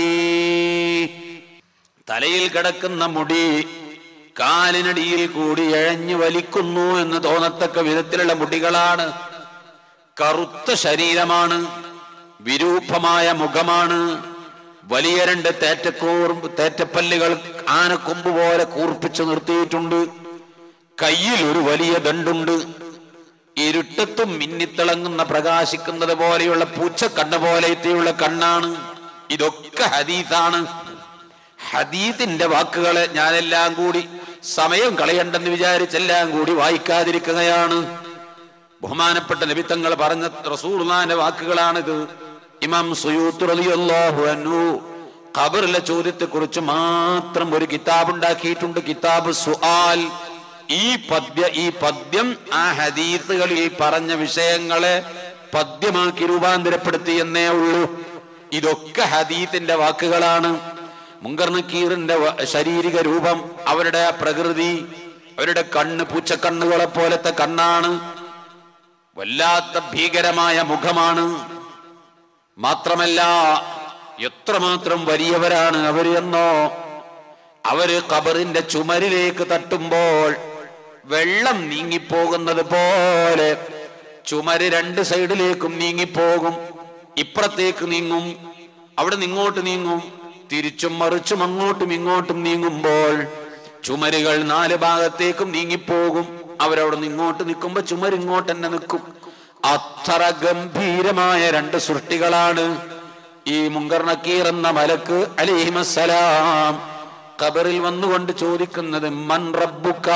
തലയിൽ കിടക്കുന്ന മുടി കാലിനടിയിൽ കൂടി എഴഞ്ഞു വലിക്കുന്നു എന്ന് തോന്നത്തക്ക വിധത്തിലുള്ള മുടികളാണ് കറുത്ത ശരീരമാണ് വിരൂപമായ മുഖമാണ് വലിയ രണ്ട് തേറ്റക്കൂർ തേറ്റപ്പല്ലുകൾ ആനക്കൊമ്പ് പോലെ കൂർപ്പിച്ചു നിർത്തിയിട്ടുണ്ട് കയ്യിൽ ഒരു വലിയ ദണ്ടുണ്ട് ഇരുട്ടത്തും മിന്നിത്തിളങ്ങുന്ന പ്രകാശിക്കുന്നത് പോലെയുള്ള പൂച്ചക്കണ്ണ പോലത്തെയുള്ള കണ്ണാണ് ഇതൊക്കെ ഹദീസാണ് ഹദീസിന്റെ വാക്കുകളെ ഞാനെല്ലാം കൂടി സമയം കളയണ്ടെന്ന് വിചാരിച്ചെല്ലാം കൂടി വായിക്കാതിരിക്കുകയാണ് ബഹുമാനപ്പെട്ട നബിത്തങ്ങൾ പറഞ്ഞ റസൂർലാന്റെ വാക്കുകളാണിത് ഇമാം സുയൂത്ത് റളിയല്ലാഹു അൻഹു ഖബറിലെ ചോദ്യത്തെ കുറിച്ച് മാത്രം ഒരു കിതാബ് ഉണ്ടാക്കിയിട്ടുണ്ട് കിതാബ് സുആൽ ഈ പദ്യ ഈ പദ്യം ആ ഹദീസുകളിൽ പറഞ്ഞ വിഷയങ്ങളെ പദ്യമാക്കി രൂപാന്തരപ്പെടുത്തി എന്നേ ഉള്ളൂ ഇതൊക്കെ ഹദീസിന്റെ വാക്കുകളാണ് മുങ്കർണക്കീറിന്റെ വ- ശാരീരിക രൂപം അവരുടെ പ്രകൃതി അവരുടെ കണ്ണ് പൂച്ചക്കണ്ണുകളെ പോലത്തെ കണ്ണാണ് വല്ലാത്ത ഭീകരമായ മുഖമാണ് മാത്രമല്ല എത്രമാത്രം വലിയവരാണ് അവര് എന്നോ അവര് ഖബറിന്റെ ചുമരിലേക്ക് തട്ടുമ്പോൾ വെള്ളം നീങ്ങിപ്പോകുന്നത് പോലെ ചുമര് രണ്ട് സൈഡിലേക്കും നീങ്ങിപ്പോകും ഇപ്പുറത്തേക്ക് നീങ്ങും അവിടെ നിങ്ങോട്ട് നീങ്ങും തിരിച്ചും മറിച്ചും അങ്ങോട്ടും ഇങ്ങോട്ടും നീങ്ങുമ്പോൾ ചുമരുകൾ നാല് ഭാഗത്തേക്കും നീങ്ങിപ്പോകും അവരവിടെ നിന്ന് ഇങ്ങോട്ട് നിൽക്കുമ്പോ ചുമര് ഇങ്ങോട്ട് തന്നെ നിൽക്കും അത്ര ഗംഭീരമായ രണ്ട് സൃഷ്ടികളാണ് ഈ മുങ്കർ നക്കീർ എന്ന മലക്ക് അലിഹിമസലാം ഖബറിൽ വന്നുകൊണ്ട് ചോദിക്കുന്നത് മൻ റബ്ബുക്ക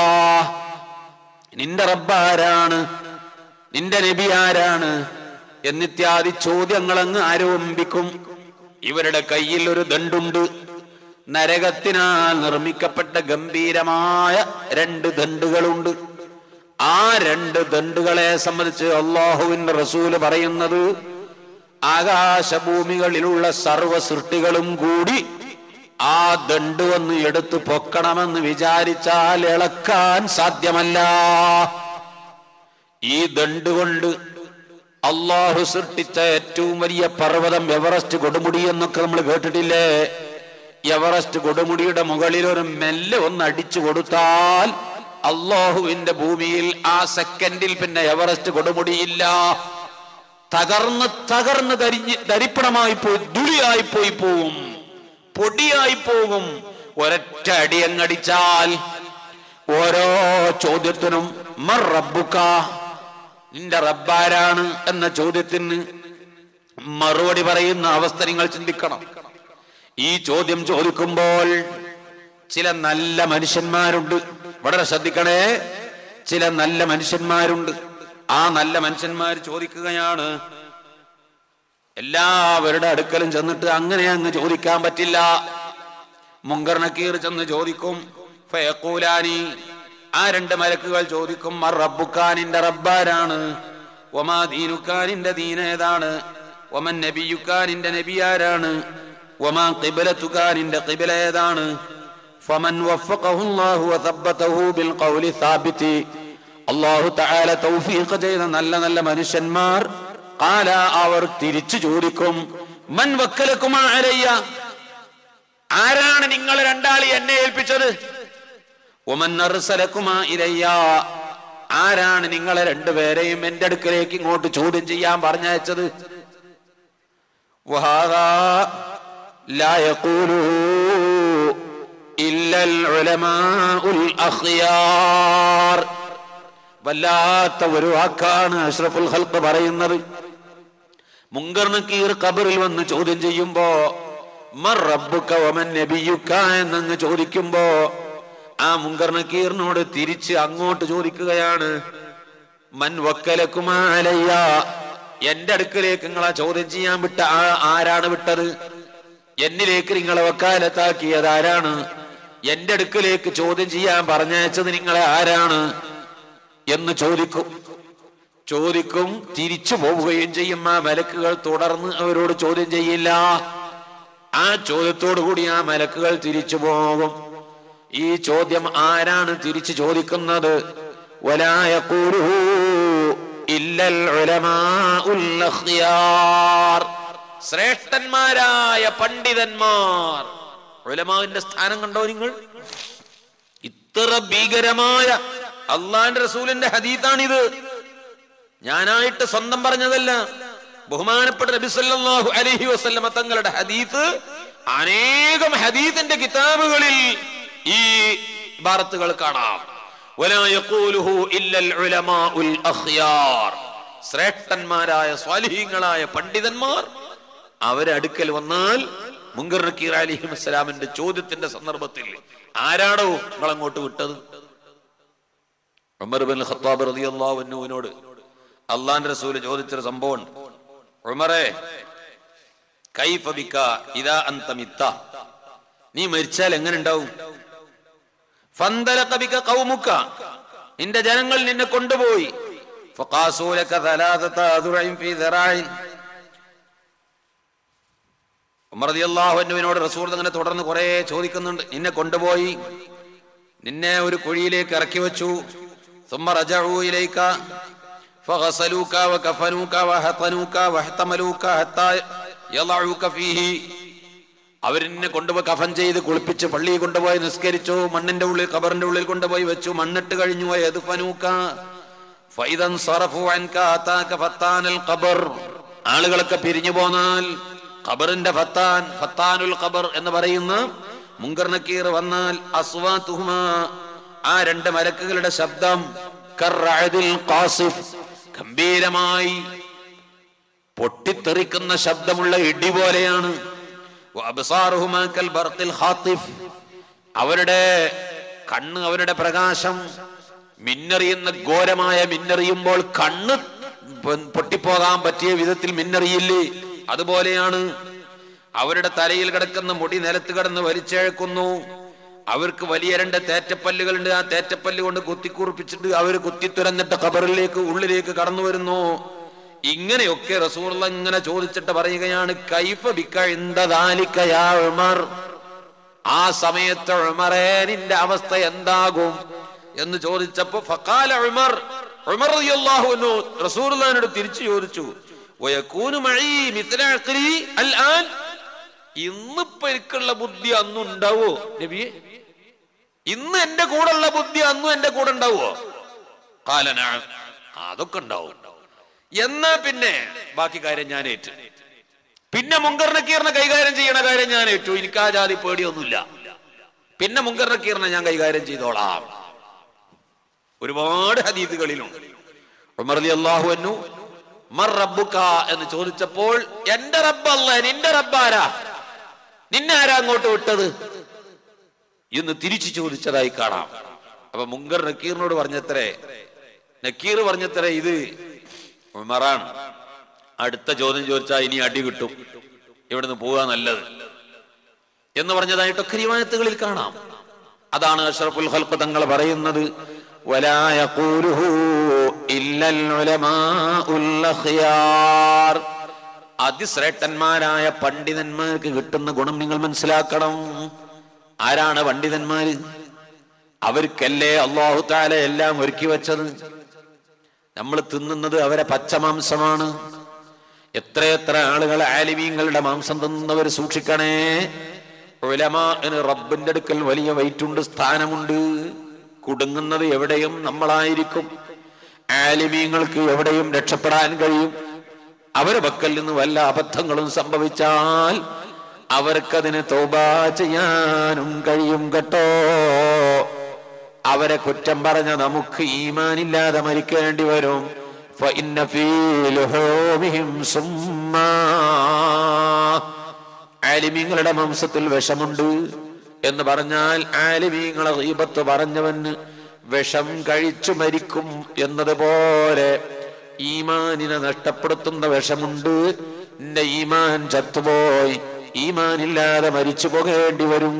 നിന്റെ റബ്ബാരാണ് നിന്റെ നബി ആരാണ് എന്നിത്യാദി ചോദ്യങ്ങൾ അങ്ങ് ആരോപിക്കും ഇവരുടെ കയ്യിൽ ഒരു ദണ്ടുണ്ട് നരകത്തിനാൽ നിർമ്മിക്കപ്പെട്ട ഗംഭീരമായ രണ്ട് ദണ്ടുകളുണ്ട് ആ രണ്ട് ദണ്ടുകളെ സംബന്ധിച്ച് അള്ളാഹുവിന്റെ റസൂല് പറയുന്നത് ആകാശഭൂമികളിലുള്ള സർവ സൃഷ്ടികളും കൂടി ആ ദണ്ട് ഒന്ന് എടുത്ത് പൊക്കണമെന്ന് വിചാരിച്ചാൽ ഇളക്കാൻ സാധ്യമല്ല ഈ ദണ്ട് കൊണ്ട് അള്ളാഹു സൃഷ്ടിച്ച ഏറ്റവും വലിയ പർവ്വതം എവറസ്റ്റ് കൊടുമുടി എന്നൊക്കെ നമ്മൾ കേട്ടിട്ടില്ലേ എവറസ്റ്റ് കൊടുമുടിയുടെ മുകളിൽ ഒരു മെല്ലെ ഒന്ന് അടിച്ചു കൊടുത്താൽ അള്ളാഹുവിന്റെ ഭൂമിയിൽ ആ സെക്കൻഡിൽ പിന്നെ എവറസ്റ്റ് കൊടുമുടിയില്ല തകർന്ന് തകർന്ന് ധരിഞ്ഞ് ധരിപ്പണമായി പോയി ധുളിയായി പോയി പോവും പൊടിയായി പോകും ഒരൊറ്റ അടിയങ്ങടിച്ചാൽ ഓരോ ചോദ്യത്തിനും മർ റബ്ബുക്ക നിന്റെ റബ്ബാരാണ് എന്ന ചോദ്യത്തിന് മറുപടി പറയുന്ന അവസ്ഥ നിങ്ങൾ ചിന്തിക്കണം ഈ ചോദ്യം ചോദിക്കുമ്പോൾ ചില നല്ല മനുഷ്യന്മാരുണ്ട് വളരെ ശ്രദ്ധിക്കണേ ചില നല്ല മനുഷ്യന്മാരുണ്ട് ആ നല്ല മനുഷ്യന്മാർ ചോദിക്കുകയാണ് എല്ലാവരുടെ അടുക്കലും ചെന്നിട്ട് അങ്ങനെ അങ്ങ് ചോദിക്കാൻ പറ്റില്ല മുങ്കർ നക്കീർ ചെന്ന് ചോദിക്കും ഫയക്കൂലാനി ആ രണ്ട് മലക്കുകൾ ചോദിക്കും മർ റബ്ബുക്കാനിന്റെ റബ്ബാരാണ് ഒമാ ദീനുക്കാനിന്റെ ദീന ഏതാണ് ഒമൻ നബിയുക്കാനിന്റെ നബിയാരാണ് ഒമാ കിബലത്തുക്കാനിന്റെ കിബില ഏതാണ് ഫമൻ വഫഖഹു അല്ലാഹു വസബ്ബതഹു ബിൽ ഖൗലി സാബിതി അല്ലാഹു തആല തൗഫീഖ് ചെയ്ത നല്ല നല്ല മനുഷ്യന്മാർ ഖാല അവർ തിരിച്ചു ചോദിക്കും മൻ വക്കലക്കുമാ അലയ്യ ആരാണ് നിങ്ങൾ രണ്ടാളി എന്നെ ഏൽപ്പിച്ചത് ഒമൻ അർസലക്കുമാ ഇലയ്യ ആരാണ് നിങ്ങളെ രണ്ടുപേരെയും എന്റെ അടുക്കലേക്ക് ഇങ്ങോട്ട് ചോദ്യം ചെയ്യാൻ പറഞ്ഞയച്ചത് വഹാദാ ലാ യഖൂലു ഇല്ലൽ ഉലമാഉൽ അഖ്യാർ വല്ലാത്ത ഒരു വാക്കാണ് അഷ്റഫുൽ ഖൽഖ് പറയുന്നത് മുങ്കർ നക്കീർ ഖബറിൽ വന്ന് ചോദ്യം ചെയ്യുമ്പോ മർ റബ്ബുക വമൻ നബിയുക എന്നങ്ങ് ചോദിക്കുമ്പോ ആ മുങ്കർ നക്കീറിനോട് തിരിച്ച് അങ്ങോട്ട് ചോദിക്കുകയാണ് മൻ വക്കലക്കുമാലയ്യ എന്റെ അടുക്കലേക്ക് നിങ്ങളെ ചോദ്യം ചെയ്യാൻ വിട്ട ആ- ആരാണ് വിട്ടത് എന്നിലേക്ക് നിങ്ങളെ വക്കാലത്താക്കിയത് ആരാണ് എന്റെ അടുക്കലേക്ക് ചോദ്യം ചെയ്യാൻ പറഞ്ഞയച്ചത് നിങ്ങളെ ആരാണ് എന്ന് ചോദിക്കും ചോദിക്കും തിരിച്ചു പോവുകയും ചെയ്യും ആ മലക്കുകൾ തുടർന്ന് അവരോട് ചോദ്യം ചെയ്യില്ല ആ ചോദ്യത്തോടു കൂടി ആ മലക്കുകൾ തിരിച്ചു പോകും ഈ ചോദ്യം ആരാണ് തിരിച്ചു ചോദിക്കുന്നത് വലായ ഇല്ലൽ ഉലമാഉൽ അഖ്യാർ. ശ്രേഷ്ഠന്മാരായ പണ്ഡിതന്മാർ ഉലമാവിന്റെ സ്ഥാനം കണ്ടോ നിങ്ങൾ ഇത്ര ഭീകരമായ അള്ളാന്റെ റസൂലിന്റെ ഹദീത്താണിത് ഞാനായിട്ട് സ്വന്തം പറഞ്ഞതല്ല ബഹുമാനപ്പെട്ട നബി സല്ലല്ലാഹു അലൈഹി വസല്ലമ തങ്ങളുടെ ഹദീത്ത് അനേകം ഹദീത്തിന്റെ കിതാബുകളിൽ ഈ ഭാരത്തുകൾ കാണാം വലാ യഖൂലുഹു ഇല്ലൽ ഉലമാഉൽ അഖ്യാർ ശ്രേഷ്ഠന്മാരായ സ്വാലിഹീങ്ങളായ പണ്ഡിതന്മാർ അവരെ അടുക്കൽ വന്നാൽ മുങ്കർ നക്കീർ അലിഹി വസ്സലാമിന്റെ ചോദ്യത്തിന്റെ സന്ദർഭത്തിൽ ആരാടോ നിങ്ങൾ അങ്ങോട്ട് വിട്ടത് ഉമർ ബിൻ ഖത്താബ് റളിയല്ലാഹു അൻഹുവിനോട് അള്ളാന്റെ റസൂല് ചോദിച്ചൊരു സംഭവം ഉമറെ കൈഫ ബിക ഇദാ അൻത മിത്ത നീ മരിച്ചാൽ എങ്ങനെ ഉണ്ടാവും ഫന്തലക ബിക ഖൗമുക നിന്റെ ജനങ്ങൾ നിന്നെ കൊണ്ടുപോയി ഫഖാസൂ ലക ثلاثه അദ്റഇൻ ഫീ ذراعin ഉമർ റളിയല്ലാഹു അൻഹുവിനോട് റസൂൽ അങ്ങനെ തുടർന്ന് കുറെ ചോദിക്കുന്നുണ്ട് നിന്നെ കൊണ്ടുപോയി നിന്നെ ഒരു കുഴിയിലേക്ക് ഇറക്കി വെച്ചു ثم رجعوا إليك فغسلوك وكفنوك وحطنوك واحتملوك حتى يضعوك فيه അവരിന്നെ കൊണ്ടുപോയി കഫൻ ചെയ്ത് കുളിപ്പിച്ച് പള്ളിയിൽ കൊണ്ടുപോയി നിസ്കരിച്ചു മണ്ണിന്റെ ഉള്ളിൽ ഖബറിന്റെ ഉള്ളിൽ കൊണ്ടുപോയി വെച്ചു മണ്ണിട്ട് കഴിഞ്ഞു യദ്ഫനൂക ഫൈദൻ സറഫു അൻക അതാക ഫത്താനൽ ഖബർ ആളുകളൊക്കെ പിരിഞ്ഞു പോന്നാൽ ഖബറിന്റെ ഫത്താൻ ഫത്താനുൽ ഖബർ എന്ന് പറയുന്ന മുങ്കർ നക്കീർ വന്നാൽ അസ്വാതുഹുമാ ആ രണ്ട് മലക്കുകളുടെ ശബ്ദം കർറഅദിൽ ഖാസിഫ് ഗംഭീരമായി പൊട്ടിത്തെറിക്കുന്ന ശബ്ദമുള്ള ഇടി പോലെയാണ് വഅബ്സാറുഹുമാ കൽ ബർഖിൽ ഖാത്തിഫ് അവരുടെ കണ്ണ് അവരുടെ പ്രകാശം മിന്നറിയുന്ന ഘോരമായ മിന്നറിയുമ്പോൾ കണ്ണ് പൊ- പൊട്ടിപ്പോകാൻ പറ്റിയ വിധത്തിൽ മിന്നറിയില്ലേ അതുപോലെയാണ് അവരുടെ തലയിൽ കിടക്കുന്ന മുടി നിലത്ത് കിടന്ന് വലിച്ചേഴ്ക്കുന്നു അവർക്ക് വലിയ രണ്ട് തേറ്റപ്പല്ലുകളുണ്ട് ആ തേറ്റപ്പല്ല് കൊണ്ട് കുത്തിക്കുറിപ്പിച്ചിട്ട് അവർ കുത്തി തുരന്നിട്ട് ഖബറിലേക്ക് ഉള്ളിലേക്ക് കടന്നു വരുന്നു ഇങ്ങനെയൊക്കെ റസൂർല ഇങ്ങനെ ചോദിച്ചിട്ട് പറയുകയാണ് കൈഫ ബിക്ക ഇന്ദദാലിക യാ ഉമർ ആ സമയത്ത് ഉമറേ നിന്റെ അവസ്ഥ എന്താകും എന്ന് ചോദിച്ചപ്പോ ഫഖാല ഉമർ ഉമർ റളിയല്ലാഹു അൻഹു റസൂലുള്ളാഹിനോട് തിരിച്ചു ചോദിച്ചു വയകൂനു മഈ മിസ്ല അഖ്ലി അൽആൻ ഇന്നിപ്പോ എനിക്കുള്ള ബുദ്ധി അന്നും ഉണ്ടാവോ നബിയെ ഇന്ന് എന്റെ കൂടെ ഉള്ള ബുദ്ധി അന്നും എന്റെ കൂടെ ഉണ്ടാവോ കാലന അതൊക്കെ ഉണ്ടാവും എന്നാ പിന്നെ ബാക്കി കാര്യം ഞാൻ ഏറ്റു പിന്നെ മുങ്കർ നക്കീറിനെ കൈകാര്യം ചെയ്യണ കാര്യം ഞാൻ ഏറ്റു എനിക്ക് ആ ജാതി പേടിയൊന്നുമില്ല പിന്നെ മുങ്കർ നക്കീറിനെ ഞാൻ കൈകാര്യം ചെയ്തോളാം ഒരുപാട് ഹദീദുകളിലുണ്ട് ഉമർ അള്ളാഹു അന്നു മർ റബ്ബുക എന്ന് ചോദിച്ചപ്പോൾ എന്റെ റബ്ബല്ല നിന്റെ റബ്ബാരാ നിന്നെ ആരാ അങ്ങോട്ട് വിട്ടത് എന്ന് തിരിച്ചു ചോദിച്ചതായി കാണാം അപ്പൊ മുങ്കർ നക്കീറിനോട് പറഞ്ഞത്രേ നക്കീർ പറഞ്ഞത്രേ ഇത് ഉമറാണ് അടുത്ത ചോദ്യം ചോദിച്ചാൽ ഇനി അടി കിട്ടും ഇവിടുന്ന് പോവുക നല്ലത് എന്ന് പറഞ്ഞതായിട്ടൊക്കെ റിവായത്തുകളിൽ കാണാം അതാണ് അഷ്റഫുൽ ഖൽഖ് തങ്ങൾ പറയുന്നത് ولا يقوله إلا العلماء الأخيار അതിശ്രേഷ്ഠന്മാരായ പണ്ഡിതന്മാർക്ക് കിട്ടുന്ന ഗുണം നിങ്ങൾ മനസ്സിലാക്കണം ആരാണ് പണ്ഡിതന്മാര് അവർക്കല്ലേ അള്ളാഹു താല എല്ലാം ഒരുക്കി വെച്ചത് നമ്മൾ തിന്നുന്നത് അവരെ പച്ചമാംസമാണ് എത്രയെത്ര ആളുകൾ ആലിമീങ്ങളുടെ മാംസം തിന്നുന്നവർ സൂക്ഷിക്കണേ ഉലമാന് റബ്ബിന്റെ അടുക്കൽ വലിയ വൈറ്റുണ്ട് സ്ഥാനമുണ്ട് കുടുങ്ങുന്നത് എവിടെയും നമ്മളായിരിക്കും ആലിമീങ്ങൾക്ക് എവിടെയും രക്ഷപ്പെടാൻ കഴിയും അവരെ പക്കൽ നിന്ന് വല്ല അബദ്ധങ്ങളും സംഭവിച്ചാൽ അവർക്കതിന് തൗബ ചെയ്യാനും കഴിയും കേട്ടോ അവരെ കുറ്റം പറഞ്ഞ നമുക്ക് ഈമാനില്ലാതെ മരിക്കേണ്ടി വരും فإن في لحومهم سما. ആലിമീങ്ങളുടെ മാംസത്തിൽ വിഷമുണ്ട് എന്ന് പറഞ്ഞാൽ ആലിമീങ്ങളെ ഗീബത്ത് പറഞ്ഞവന് വിഷം കഴിച്ചു മരിക്കും എന്നതുപോലെ ഈമാനിനെ നഷ്ടപ്പെടുത്തുന്ന വിഷമുണ്ട് എന്റെ ഈമാൻ ചത്തുപോയി ഈമാനില്ലാതെ മരിച്ചു പോകേണ്ടി വരും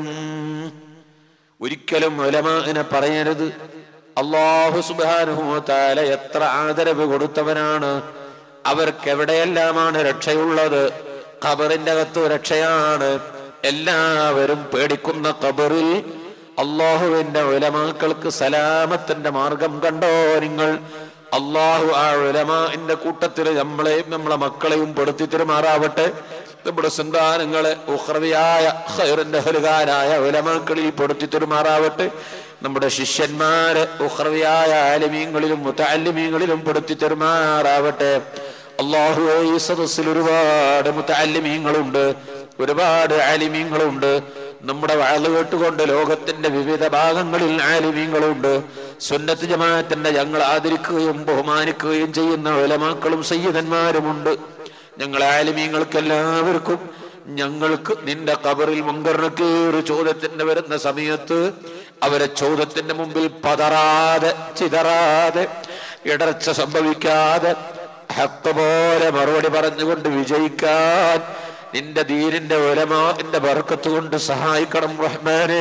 ഒരിക്കലും ഉലമാനെ പറയരുത് അള്ളാഹു സുബാനുഹോത്താല എത്ര ആദരവ് കൊടുത്തവനാണ് അവർക്ക് എവിടെയെല്ലാമാണ് രക്ഷയുള്ളത് ഖബറിന്റെ അകത്ത് രക്ഷയാണ് എല്ലാവരും പേടിക്കുന്ന ഖബറിൽ അള്ളാഹുവിന്റെ ഉലമാക്കൾക്ക് സലാമത്തിന്റെ മാർഗം കണ്ടോ നിങ്ങൾ അള്ളാഹു ആ ഉലമാന്റെ കൂട്ടത്തിൽ നമ്മളെയും നമ്മളെ മക്കളെയും പെടുത്തി തെരുമാറാവട്ടെ നമ്മുടെ സന്താനങ്ങളെ ഉഹ്രവിയായ ഹൈറിന്റെ ഹലുകാരായ ഉലമാക്കളിൽ പെടുത്തി തെരുമാറാവട്ടെ നമ്മുടെ ശിഷ്യന്മാരെ ഉഹ്രവിയായ ആലിമീങ്ങളിലും മുത്താലിമീങ്ങളിലും പെടുത്തി തെരുമാറാവട്ടെ അള്ളാഹു ഈ സദസ്സിൽ ഒരുപാട് മുത്താലിമീങ്ങളുണ്ട് ഒരുപാട് ആലിമീങ്ങളുണ്ട് നമ്മുടെ വാള് കേട്ടുകൊണ്ട് ലോകത്തിന്റെ വിവിധ ഭാഗങ്ങളിൽ ആലിമീങ്ങളുണ്ട് സുന്നത്ത് ജമാഅത്തിന്റെ ഞങ്ങൾ ആദരിക്കുകയും ബഹുമാനിക്കുകയും ചെയ്യുന്ന ഉലമാക്കളും സയ്യിദന്മാരുമുണ്ട് ഞങ്ങൾ ആലിമീങ്ങൾക്ക് എല്ലാവർക്കും ഞങ്ങൾക്ക് നിന്റെ കബറിൽ മുങ്കറിനൊക്കെ ഒരു ചോദ്യത്തിന്റെ വരുന്ന സമയത്ത് അവരെ ചോദ്യത്തിന്റെ മുമ്പിൽ പതറാതെ ചിതറാതെ ഇടർച്ച സംഭവിക്കാതെ ഹക്ക് പോലെ മറുപടി പറഞ്ഞുകൊണ്ട് വിജയിക്കാൻ നിന്റെ ദീനിന്റെ ഒലമാന്റെ ബർക്കത്ത് കൊണ്ട് സഹായിക്കണം റഹ്മാനെ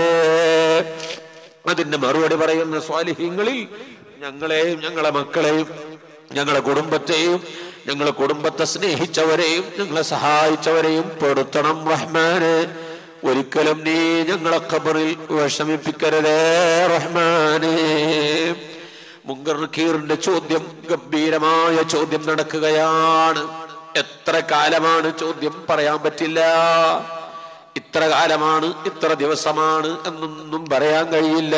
അതിന്റെ മറുപടി പറയുന്ന സ്വാലിഹ്യങ്ങളിൽ ഞങ്ങളെയും ഞങ്ങളെ മക്കളെയും ഞങ്ങളെ കുടുംബത്തെയും ഞങ്ങളെ കുടുംബത്തെ സ്നേഹിച്ചവരെയും ഞങ്ങളെ സഹായിച്ചവരെയും പെടുത്തണം റഹ്മാനെ ഒരിക്കലും നീ ഞങ്ങളെ ഖബറിൽ വിഷമിപ്പിക്കരുതേ റഹ്മാനെ മുങ്കർ നക്കീറിന്റെ ചോദ്യം ഗംഭീരമായ ചോദ്യം നടക്കുകയാണ് എത്ര കാലമാണ് ചോദ്യം പറയാൻ പറ്റില്ല ഇത്ര കാലമാണ് ഇത്ര ദിവസമാണ് എന്നൊന്നും പറയാൻ കഴിയില്ല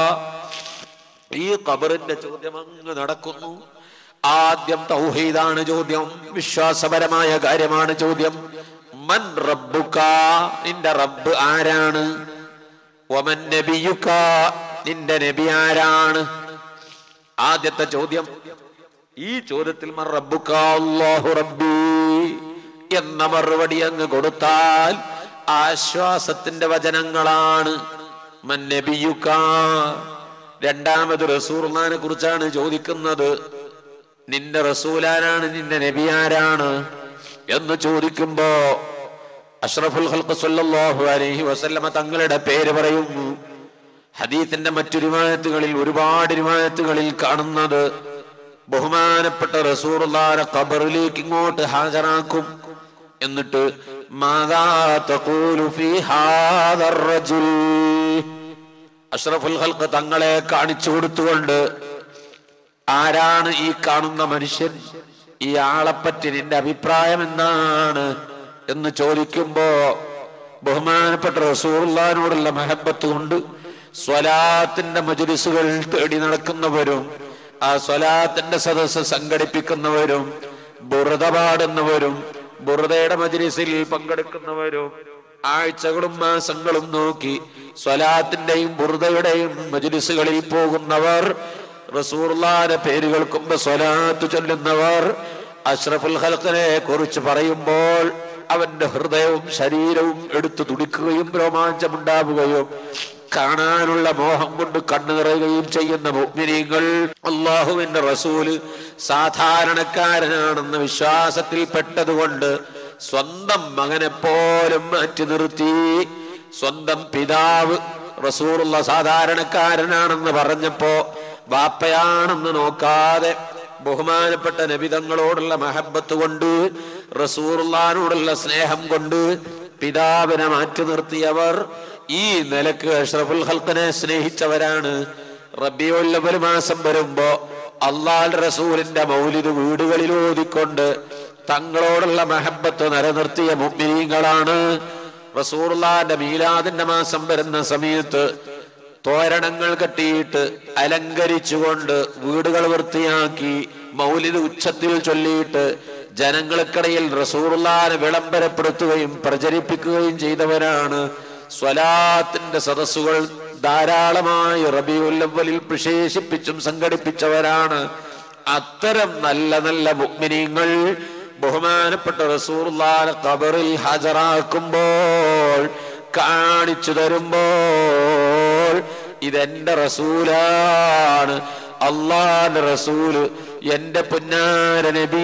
ഈ ഖബറിന്റെ ചോദ്യം അങ്ങ് നടക്കുന്നു ആദ്യം തൗഹീദാണ് ചോദ്യം വിശ്വാസപരമായ കാര്യമാണ് ചോദ്യം മൻ റബ്ബുക നിന്റെ റബ്ബ് ആരാണ് ഒമൻ നബിയുക നിന്റെ നബി ആരാണ് ആദ്യത്തെ ചോദ്യം ഈ ചോദ്യത്തിൽ മൻ റബ്ബുക അല്ലാഹു റബ്ബി എന്ന മറുപടി അങ്ങ് കൊടുത്താൽ ആശ്വാസത്തിന്റെ വചനങ്ങളാണ് മൻ നബിയുക രണ്ടാമത് റസൂർനെ കുറിച്ചാണ് ചോദിക്കുന്നത് നിന്റെ റസൂലാരാണ് നിന്റെ നബി ആരാണ് എന്ന് ചോദിക്കുമ്പോ അഷ്റഫുൽ ഖൽഖ് സല്ലല്ലാഹു അലൈഹി വസല്ലമ തങ്ങളുടെ പേര് പറയുന്നു ഹദീത്തിന്റെ മറ്റു റിവായത്തുകളിൽ ഒരുപാട് റിവായത്തുകളിൽ കാണുന്നത് ബഹുമാനപ്പെട്ട റസൂറുള്ളാരെ ഖബറിലേക്ക് ഇങ്ങോട്ട് ഹാജരാക്കും എന്നിട്ട് മാതാ തഖൂലു ഫീ ഹാദർ റജുൽ അഷ്റഫുൽ ഖൽഖ് തങ്ങളെ കാണിച്ചു കൊടുത്തുകൊണ്ട് ആരാണ് ഈ കാണുന്ന മനുഷ്യൻ ഈ ആളെപ്പറ്റി നിന്റെ അഭിപ്രായം എന്താണ് എന്ന് ചോദിക്കുമ്പോ ബഹുമാനപ്പെട്ട റസൂർലാനോടുള്ള മഹബത്ത് കൊണ്ട് സ്വലാത്തിന്റെ മജുലിസുകൾ തേടി നടക്കുന്നവരും ആ സ്വലാത്തിന്റെ സദസ്സ് സംഘടിപ്പിക്കുന്നവരും ബുറുത പാടുന്നവരും ബുറുദയുടെ മജുലിസിൽ പങ്കെടുക്കുന്നവരും ആഴ്ചകളും മാസങ്ങളും നോക്കി സ്വലാത്തിന്റെയും ബുറുദയുടെയും മജുലിസുകളിൽ പോകുന്നവർ റസൂർലാന്റെ പേര് കേൾക്കുമ്പോ സ്വലാത്ത് ചൊല്ലുന്നവർ അഷ്റഫുൽ ഹൽക്കിനെ കുറിച്ച് പറയുമ്പോൾ അവന്റെ ഹൃദയവും ശരീരവും എടുത്തു തുടിക്കുകയും രോമാഞ്ചമുണ്ടാവുകയും കാണാനുള്ള മോഹം കൊണ്ട് കണ്ണു നിറയുകയും ചെയ്യുന്ന മുഗ്മിനീങ്ങൾ അള്ളാഹുവിന്റെ റസൂല് സാധാരണക്കാരനാണെന്ന വിശ്വാസത്തിൽ പെട്ടതുകൊണ്ട് സ്വന്തം മകനെ പോലും മാറ്റി നിർത്തി സ്വന്തം പിതാവ് റസൂറുള്ള സാധാരണക്കാരനാണെന്ന് പറഞ്ഞപ്പോ ബാപ്പയാണെന്ന് നോക്കാതെ ബഹുമാനപ്പെട്ട നബിതങ്ങളോടുള്ള മഹബത്ത് കൊണ്ട് റസൂറുള്ളാനോടുള്ള സ്നേഹം കൊണ്ട് പിതാവിനെ മാറ്റി നിർത്തിയവർ ഈ നിലക്ക് അഷ്റഫുൽ ഹൽക്കനെ സ്നേഹിച്ചവരാണ് റബിയുല്ലവൽ മാസം വരുമ്പോ അള്ളാൽ റസൂലിന്റെ മൗലിദ് വീടുകളിൽ ഓതിക്കൊണ്ട് തങ്ങളോടുള്ള മഹബത്ത് നിലനിർത്തിയ മുഗ്നീങ്ങളാണ് റസൂർലാന്റെ മീലാദിന്റെ മാസം വരുന്ന സമയത്ത് തോരണങ്ങൾ കെട്ടിയിട്ട് അലങ്കരിച്ചുകൊണ്ട് വീടുകൾ വൃത്തിയാക്കി മൗലിദ് ഉച്ചത്തിൽ ചൊല്ലിയിട്ട് ജനങ്ങൾക്കിടയിൽ റസൂറുല്ലാനെ വിളംബരപ്പെടുത്തുകയും പ്രചരിപ്പിക്കുകയും ചെയ്തവരാണ് സ്വലാത്തിന്റെ സദസ്സുകൾ ധാരാളമായി റബിയുല്ലവലിൽ വിശേഷിപ്പിച്ചും സംഘടിപ്പിച്ചവരാണ് അത്തരം നല്ല നല്ല മുഗ്മിനീങ്ങൾ ബഹുമാനപ്പെട്ട റസൂർലാന കബറിൽ ഹാജരാക്കുമ്പോൾ കാണിച്ചു തരുമ്പോൾ ഇതെന്റെ റസൂലാണ് അള്ളാന്റെ റസൂല് എന്റെ പുന്നാര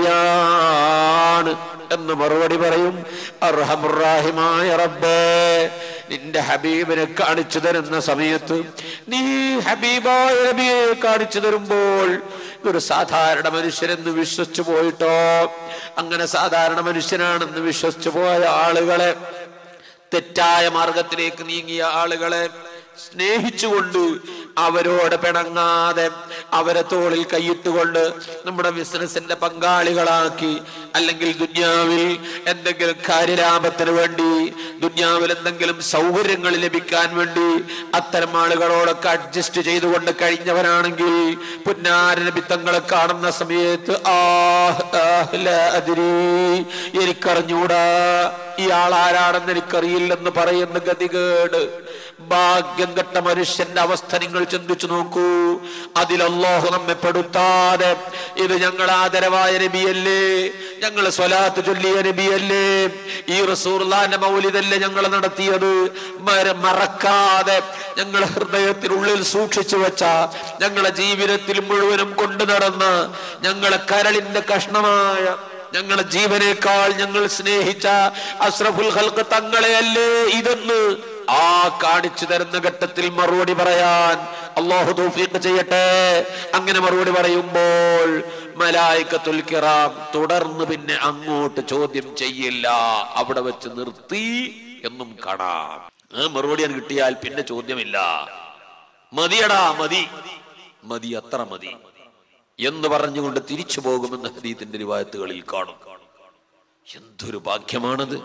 നബിയാണ് എന്ന് മറുപടി പറയും അർഹമുറാഹിമായ റബ്ബേ നിന്റെ ഹബീബിനെ കാണിച്ചു തരുന്ന സമയത്ത് നീ ഹബീബായ നബിയെ കാണിച്ചു തരുമ്പോൾ ഒരു സാധാരണ മനുഷ്യരെന്ന് വിശ്വസിച്ചു പോയിട്ടോ അങ്ങനെ സാധാരണ മനുഷ്യനാണെന്ന് വിശ്വസിച്ചു പോയ ആളുകളെ തെറ്റായ മാർഗത്തിലേക്ക് നീങ്ങിയ ആളുകളെ സ്നേഹിച്ചുകൊണ്ട് അവരോട് പിണങ്ങാതെ അവരെ തോളിൽ കൈയിട്ടുകൊണ്ട് നമ്മുടെ ബിസിനസിന്റെ പങ്കാളികളാക്കി അല്ലെങ്കിൽ ദുന്യാവിൽ എന്തെങ്കിലും കാര്യലാഭത്തിന് വേണ്ടി ദുന്യാവിൽ എന്തെങ്കിലും സൗകര്യങ്ങൾ ലഭിക്കാൻ വേണ്ടി അത്തരം ആളുകളോടൊക്കെ അഡ്ജസ്റ്റ് ചെയ്തുകൊണ്ട് കഴിഞ്ഞവരാണെങ്കിൽ പുന്നാരന ബിത്തങ്ങളെ കാണുന്ന സമയത്ത് ആഹ് ആഹ് ലാ അദ്രി. എനിക്കറിഞ്ഞൂടാ ഇയാൾ ആരാണെന്ന് എനിക്കറിയില്ലെന്ന് പറയുന്ന ഗതികേട് ഭാഗ്യം കെട്ട മനുഷ്യന്റെ അവസ്ഥ നിങ്ങൾ ചിന്തിച്ചു നോക്കൂ അതിൽ അല്ലാഹു നമ്മെ പെടുത്താതെ ഇത് ഞങ്ങൾ ആദരവായ നബിയല്ലേ ഞങ്ങൾ സ്വലാത്ത് ചൊല്ലിയ നബിയല്ലേ ഈ റസൂർലാന്റെ മൗലിതല്ലേ ഞങ്ങൾ നടത്തിയത് മര- മറക്കാതെ ഞങ്ങൾ ഹൃദയത്തിനുള്ളിൽ സൂക്ഷിച്ചു വെച്ച ഞങ്ങളെ ജീവിതത്തിൽ മുഴുവനും കൊണ്ടു നടന്ന ഞങ്ങളെ കരളിന്റെ കഷ്ണമായ ഞങ്ങളെ ജീവനേക്കാൾ ഞങ്ങൾ സ്നേഹിച്ച അഷ്റഫുൽ ഹൽക്ക് തങ്ങളെയല്ലേ ഇതെന്ന് ആ കാണിച്ചു തരുന്ന ഘട്ടത്തിൽ മറുപടി പറയാൻ അള്ളാഹു തൗഫീഖ് ചെയ്യട്ടെ അങ്ങനെ മറുപടി പറയുമ്പോൾ മലായിക്കത്തുൽ കിറാം തുടർന്ന് പിന്നെ അങ്ങോട്ട് ചോദ്യം ചെയ്യില്ല അവിടെ വെച്ച് നിർത്തി എന്നും കാണാം ആ മറുപടി അങ്ങ് കിട്ടിയാൽ പിന്നെ ചോദ്യമില്ല മതിയടാ മതി മതി അത്ര മതി എന്ന് പറഞ്ഞുകൊണ്ട് തിരിച്ചു പോകുമെന്ന് ഹദീത്തിന്റെ രൂപായത്തുകളിൽ കാണും എന്തൊരു ഭാഗ്യമാണത്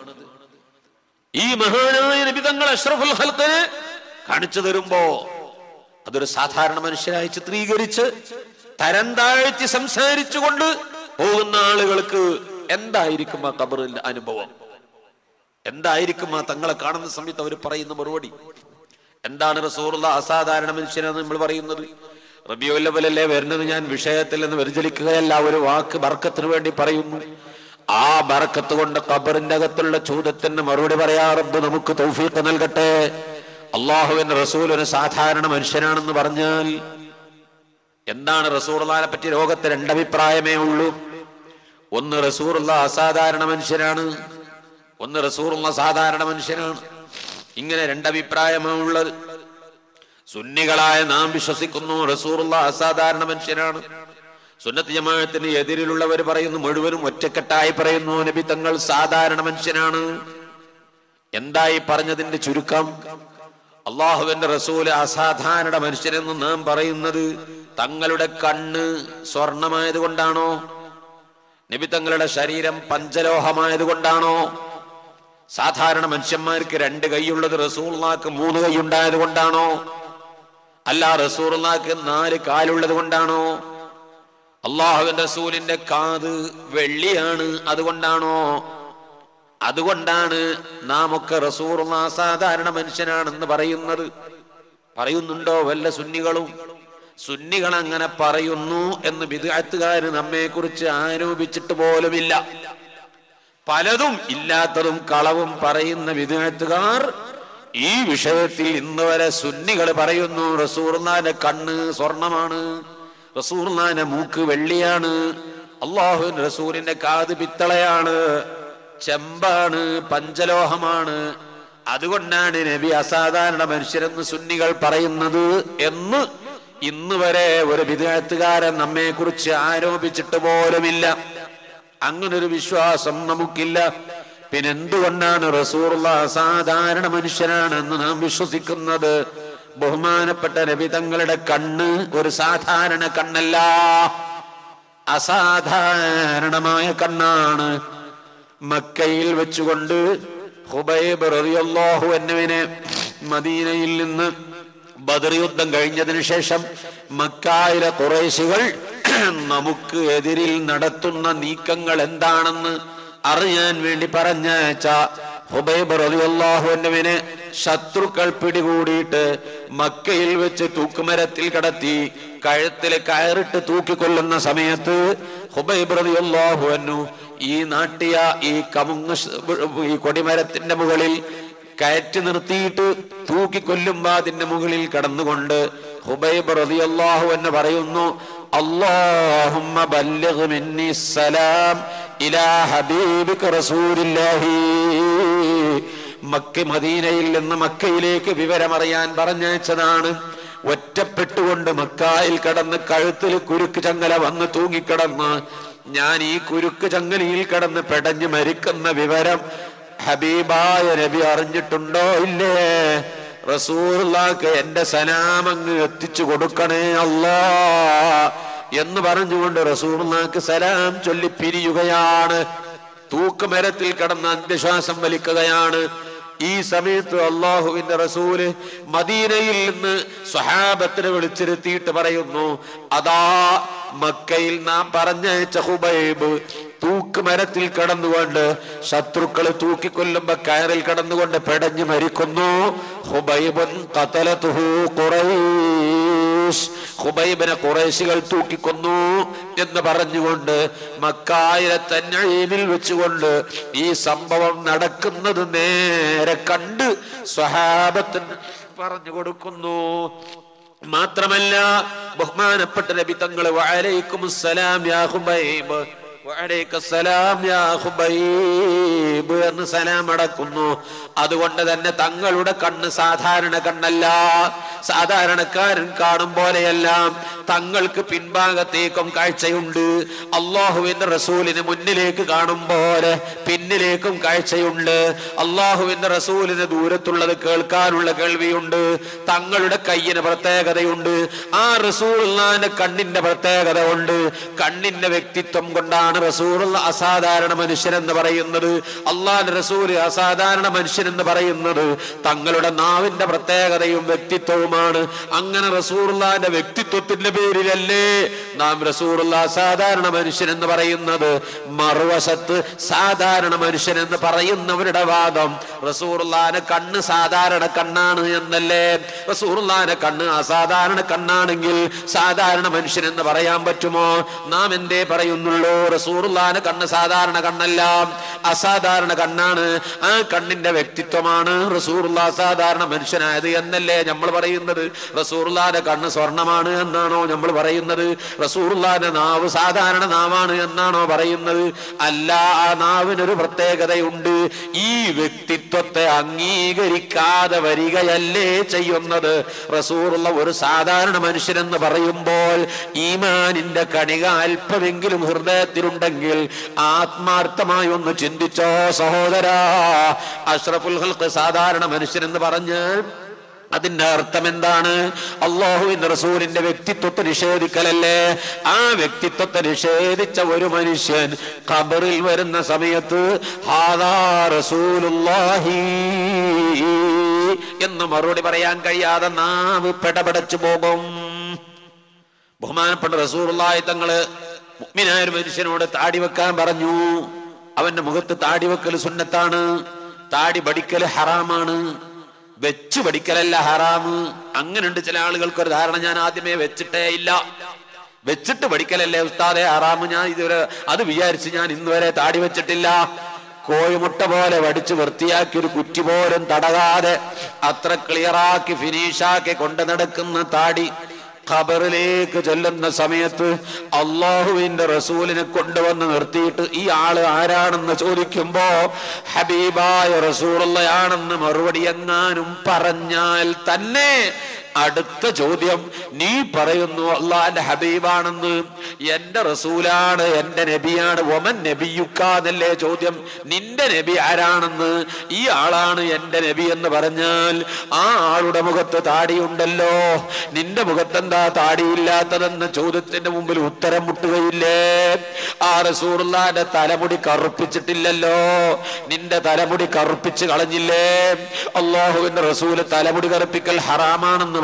ഈ മഹാനായ നബിതങ്ങൾ അഷ്റഫുൽ ഹൽക്കിന് കാണിച്ചു തരുമ്പോ അതൊരു സാധാരണ മനുഷ്യരായി ചിത്രീകരിച്ച് തരം താഴ്ത്തി സംസാരിച്ചുകൊണ്ട് പോകുന്ന ആളുകൾക്ക് എന്തായിരിക്കും ആ കബറിന്റെ അനുഭവം എന്തായിരിക്കും ആ തങ്ങളെ കാണുന്ന സമയത്ത് അവർ പറയുന്ന മറുപടി എന്താണ് റസൂറുള്ള അസാധാരണ മനുഷ്യനെന്ന് നമ്മൾ പറയുന്നത് റബിയുല്ലവലല്ലേ വരുന്നത് ഞാൻ വിഷയത്തിൽ നിന്ന് വ്യതിചലിക്കുകയല്ല ഒരു വാക്ക് ബർക്കത്തിന് വേണ്ടി പറയുന്നു ആ ബർക്കത്ത് കൊണ്ട് ഖബറിന്റെ അകത്തുള്ള ചോദ്യത്തിന് മറുപടി പറയാ റബ്ബ് നമുക്ക് തൗഫീഖ് നൽകട്ടെ അള്ളാഹുവിന്റെ റസൂൽ ഒരു സാധാരണ മനുഷ്യനാണെന്ന് പറഞ്ഞാൽ എന്താണ് റസൂർലാനെ പറ്റി ലോകത്ത് രണ്ടഭിപ്രായമേ ഉള്ളൂ ഒന്ന് റസൂറുള്ള അസാധാരണ മനുഷ്യനാണ് ഒന്ന് റസൂറുള്ള സാധാരണ മനുഷ്യനാണ് ഇങ്ങനെ രണ്ടഭിപ്രായമാണ് ഉള്ളത് സുന്നികളായ നാം വിശ്വസിക്കുന്നു റസൂറുള്ള അസാധാരണ മനുഷ്യനാണ് സുന്നത്ത് ജമാഅത്തിന് എതിരിലുള്ളവർ പറയുന്നു മുഴുവനും ഒറ്റക്കെട്ടായി പറയുന്നു നബി തങ്ങൾ സാധാരണ മനുഷ്യനാണ് എന്തായി പറഞ്ഞതിന്റെ ചുരുക്കം അള്ളാഹുവിന്റെ റസൂല് അസാധാരണ മനുഷ്യനെന്ന് നാം പറയുന്നത് തങ്ങളുടെ കണ്ണ് സ്വർണമായത് കൊണ്ടാണോ നബി തങ്ങളുടെ ശരീരം പഞ്ചലോഹമായത് കൊണ്ടാണോ സാധാരണ മനുഷ്യന്മാർക്ക് രണ്ട് കൈയുള്ളത് റസൂർനാക്ക് മൂന്ന് കൈ ഉണ്ടായത് കൊണ്ടാണോ അല്ല റസൂർനാക്ക് നാല് കാലുള്ളത് കൊണ്ടാണോ അള്ളാഹുവിന്റെ റസൂലിന്റെ കാത് വെള്ളിയാണ് അതുകൊണ്ടാണോ അതുകൊണ്ടാണ് നാം ഒക്കെ റസൂർ സാധാരണ മനുഷ്യനാണെന്ന് പറയുന്നത് പറയുന്നുണ്ടോ വല്ല സുന്നികളും സുന്നികൾ അങ്ങനെ പറയുന്നു എന്ന് വിദഗ്ധക്കാര് നമ്മെ കുറിച്ച് ആരോപിച്ചിട്ട് പോലുമില്ല പലതും ഇല്ലാത്തതും കളവും പറയുന്ന വിദഗ്ധക്കാർ ഈ വിഷയത്തിൽ ഇന്ന് വരെ സുന്നികൾ പറയുന്നു റസൂർനാന്റെ കണ്ണ് സ്വർണമാണ് റസൂർനാന്റെ മൂക്ക് വെള്ളിയാണ് അള്ളാഹുവിൻ റസൂലിന്റെ കാത് പിത്തളയാണ് ചെമ്പാണ് പഞ്ചലോഹമാണ് അതുകൊണ്ടാണ് നബി അസാധാരണ മനുഷ്യരെന്ന് സുന്നികൾ പറയുന്നത് എന്ന് ഇന്ന് വരെ ഒരു വിദഗ്ധക്കാരൻ നമ്മെ കുറിച്ച് ആരോപിച്ചിട്ട് പോലുമില്ല അങ്ങനൊരു വിശ്വാസം നമുക്കില്ല പിന്നെ എന്തുകൊണ്ടാണ് റസൂറുള്ള അസാധാരണ മനുഷ്യനാണെന്ന് നാം വിശ്വസിക്കുന്നത് ബഹുമാനപ്പെട്ട നബി തങ്ങളുടെ കണ്ണ് ഒരു സാധാരണ കണ്ണല്ല അസാധാരണമായ കണ്ണാണ് മക്കയിൽ വെച്ചുകൊണ്ട് ഹുബൈബ് റളിയല്ലാഹു അൻഹുവിനെ മദീനയിൽ നിന്ന് ബദർ യുദ്ധം കഴിഞ്ഞതിന് ശേഷം മക്കായിലെ കുറേശികൾ നമുക്ക് എതിരിൽ നടത്തുന്ന നീക്കങ്ങൾ എന്താണെന്ന് അറിയാൻ വേണ്ടി പറഞ്ഞയച്ച ഹുബൈബ് റളിയല്ലാഹുവിനെ ശത്രുക്കൾ പിടികൂടിയിട്ട് മക്കയിൽ വെച്ച് തൂക്കുമരത്തിൽ കടത്തി കഴുത്തിൽ കയറിട്ട് തൂക്കിക്കൊല്ലുന്ന സമയത്ത് ഹുബൈബ് റളിയല്ലാഹു ഈ നാട്ടിയ ഈ കമുങ്ങ ഈ കൊടിമരത്തിന്റെ മുകളിൽ കയറ്റി നിർത്തിയിട്ട് തൂക്കിക്കൊല്ലുമ്പോ അതിന്റെ മുകളിൽ കടന്നുകൊണ്ട് ഹുബൈബ് റളിയല്ലാഹു എന്ന് പറയുന്നു അല്ലാഹുമ്മ ബല്ലിഗ് മിന്നി സലാം ഇലാ ഹബീബിക റസൂലില്ലാഹി മക്ക മദീനയിൽ നിന്ന് മക്കയിലേക്ക് വിവരമറിയാൻ പറഞ്ഞയച്ചതാണ് ഒറ്റപ്പെട്ടുകൊണ്ട് മക്കായിൽ കടന്ന് കഴുത്തിൽ കുരുക്ക് ചങ്ങല വന്ന് തൂങ്ങിക്കിടന്ന് ഞാൻ ഈ കുരുക്ക് ചങ്ങലയിൽ കിടന്ന് പെടഞ്ഞു മരിക്കുന്ന വിവരം ഹബീബായ നബി അറിഞ്ഞിട്ടുണ്ടോ ഇല്ലേ റസൂർലാക്ക് എന്റെ സലാമങ്ങ് എത്തിച്ചു കൊടുക്കണേ അല്ലാ എന്ന് പറഞ്ഞുകൊണ്ട് റസൂർലാക്ക് സലാം ചൊല്ലി പിരിയുകയാണ് തൂക്കുമരത്തിൽ കിടന്ന് അന്ത്യശ്വാസം വലിക്കുകയാണ് ഈ സമയത്ത് അള്ളാഹുവിന്റെ റസൂല് മദീനയിൽ നിന്ന് സ്വഹാബത്തിനെ വിളിച്ചിരുത്തിയിട്ട് പറയുന്നു അതാ മക്കയിൽ നാം പറഞ്ഞയച്ച ഹുബൈബ് തൂക്കുമരത്തിൽ കടന്നുകൊണ്ട് ശത്രുക്കളെ തൂക്കിക്കൊല്ലുമ്പോ കയറിൽ കടന്നുകൊണ്ട് പെടഞ്ഞു മരിക്കുന്നു ഹുബൈബൻ ഖതലതുഹു ഖുറൈശ് ഹുബൈബിനെ കുറേശികൾ തൂക്കിക്കൊന്നു എന്ന് പറഞ്ഞുകൊണ്ട് മക്കായിലെ തന്നഴീമിൽ വെച്ചുകൊണ്ട് ഈ സംഭവം നടക്കുന്നത് നേരെ കണ്ട് സ്വഹാബത്തിന് പറഞ്ഞു കൊടുക്കുന്നു മാത്രമല്ല ബഹുമാനപ്പെട്ട നബി തങ്ങൾ വഅലൈക്കും സലാം യാ ഹുബൈബ് വഅലൈക സലാം യാ ഹുബൈബ് എന്ന് സലാം അടക്കുന്നു അതുകൊണ്ട് തന്നെ തങ്ങളുടെ കണ്ണ് സാധാരണ കണ്ണല്ല സാധാരണക്കാരൻ കാണും പോലെയെല്ലാം തങ്ങൾക്ക് പിൻഭാഗത്തേക്കും കാഴ്ചയുണ്ട് അള്ളാഹുവിന്റെ റസൂലിന് മുന്നിലേക്ക് കാണും പോലെ പിന്നിലേക്കും കാഴ്ചയുണ്ട് അള്ളാഹുവിന്റെ റസൂലിന് ദൂരത്തുള്ളത് കേൾക്കാനുള്ള കേൾവിയുണ്ട് തങ്ങളുടെ കയ്യിന് പ്രത്യേകതയുണ്ട് ആ റസൂലിന്റെ കണ്ണിന്റെ പ്രത്യേകത ഉണ്ട് കണ്ണിന്റെ വ്യക്തിത്വം കൊണ്ടാണ് റസൂൽ അസാധാരണ മനുഷ്യനെന്ന് പറയുന്നത് അള്ളാഹ് റസൂൽ അസാധാരണ മനുഷ്യനെന്ന് പറയുന്നത് തങ്ങളുടെ നാവിന്റെ പ്രത്യേകതയും വ്യക്തിത്വവുമാണ് അങ്ങനെ റസൂർലാന്റെ വ്യക്തിത്വത്തിന്റെ പേരിലല്ലേ നാം റസൂറുള്ള സാധാരണ മനുഷ്യൻ എന്ന് പറയുന്നത് മറുവശത്ത് സാധാരണ മനുഷ്യൻ എന്ന് പറയുന്നവരുടെ വാദം റസൂറുല്ലാന്റെ കണ്ണ് സാധാരണ കണ്ണാണ് എന്നല്ലേ റസൂറുല്ലാന്റെ കണ്ണ് അസാധാരണ കണ്ണാണെങ്കിൽ സാധാരണ മനുഷ്യൻ എന്ന് പറയാൻ പറ്റുമോ നാം എന്തേ പറയുന്നുള്ളൂ റസൂറുല്ലാന്റെ കണ്ണ് സാധാരണ കണ്ണല്ല അസാധാരണ കണ്ണാണ് ആ കണ്ണിന്റെ വ്യക്തിത്വമാണ് റസൂറുള്ള അസാധാരണ മനുഷ്യനായത് എന്നല്ലേ നമ്മൾ പറയുന്നത് റസൂറുല്ലാന്റെ കണ്ണ് സ്വർണമാണ് എന്നാണോ നമ്മൾ പറയുന്നത് റസൂറുല്ലാന്റെ നാവ് സാധാരണ നാവാണ് എന്നാണോ പറയുന്നത് അല്ല ആ നാവിനൊരു പ്രത്യേകതയുണ്ട് ഈ വ്യക്തിത്വത്തെ അംഗീകരിക്കാതെ വരികയല്ലേ ചെയ്യുന്നത് റസൂറുള്ള ഒരു സാധാരണ മനുഷ്യനെന്ന് പറയുമ്പോൾ ഈമാനിന്റെ കണിക അല്പമെങ്കിലും ഹൃദയത്തിലുണ്ടെങ്കിൽ ആത്മാർത്ഥമായി ഒന്ന് ചിന്തിച്ചോ സഹോദരാ അഷ്റഫുൽ ഹൽക്ക് സാധാരണ മനുഷ്യനെന്ന് പറഞ്ഞാൽ അതിന്റെ അർത്ഥം എന്താണ് അള്ളാഹുവിന്റെ റസൂലിന്റെ വ്യക്തിത്വത്തെ നിഷേധിക്കലല്ലേ ആ വ്യക്തിത്വത്തെ നിഷേധിച്ച ഒരു മനുഷ്യൻ ഖബറിൽ വരുന്ന സമയത്ത് ഹാദാ റസൂലുള്ളാഹി എന്ന് മറുപടി പറയാൻ കഴിയാതെ നാവ് പെടപെടച്ചു പോകും ബഹുമാനപ്പെട്ട റസൂറുള്ളായി തങ്ങള് മുഗ്മിനായ ഒരു മനുഷ്യനോട് താടി വെക്കാൻ പറഞ്ഞു അവന്റെ മുഖത്ത് താടി വെക്കൽ സുന്നത്താണ് താടി പഠിക്കൽ ഹറാമാണ് വെച്ച് പഠിക്കലല്ല ഹറാമ് അങ്ങനെയുണ്ട് ചില ആളുകൾക്ക് ഒരു ധാരണ ഞാൻ ആദ്യമേ വെച്ചിട്ടേ ഇല്ല വെച്ചിട്ട് പഠിക്കലല്ലേ ഉസ്താദെ ഹറാമ് ഞാൻ ഇതുവരെ അത് വിചാരിച്ച് ഞാൻ ഇന്ന് വരെ താടി വെച്ചിട്ടില്ല കോഴിമുട്ട പോലെ വടിച്ച് വൃത്തിയാക്കി ഒരു കുറ്റി പോലും തടകാതെ അത്ര ക്ലിയറാക്കി ഫിനിഷാക്കി കൊണ്ടു നടക്കുന്ന താടി ഖബറിലേക്ക് ചെല്ലുന്ന സമയത്ത് അള്ളാഹുവിന്റെ റസൂലിനെ കൊണ്ടുവന്ന് നിർത്തിയിട്ട് ഈ ആള് ആരാണെന്ന് ചോദിക്കുമ്പോ ഹബീബായ റസൂലുള്ളയാണെന്ന് മറുപടി എങ്ങാനും പറഞ്ഞാൽ തന്നെ അടുത്ത ചോദ്യം നീ പറയുന്നു അള്ളാന്റെ ഹബീബാണെന്ന് എന്റെ റസൂലാണ് എന്റെ നബിയാണ് ഒമൻ നബിയുക്കാന്നല്ലേ ചോദ്യം നിന്റെ നബി ആരാണെന്ന് ഈ ആളാണ് എന്റെ നബി എന്ന് പറഞ്ഞാൽ ആ ആളുടെ മുഖത്ത് താടിയുണ്ടല്ലോ നിന്റെ മുഖത്തെന്താ താടിയില്ലാത്തതെന്ന ചോദ്യത്തിന്റെ മുമ്പിൽ ഉത്തരം മുട്ടുകയില്ലേ ആ റസൂറുല്ലാന്റെ തലമുടി കറുപ്പിച്ചിട്ടില്ലല്ലോ നിന്റെ തലമുടി കറുപ്പിച്ച് കളഞ്ഞില്ലേ അള്ളാഹുവിന്റെ റസൂല് തലമുടി കറുപ്പിക്കൽ ഹറാമാണെന്ന്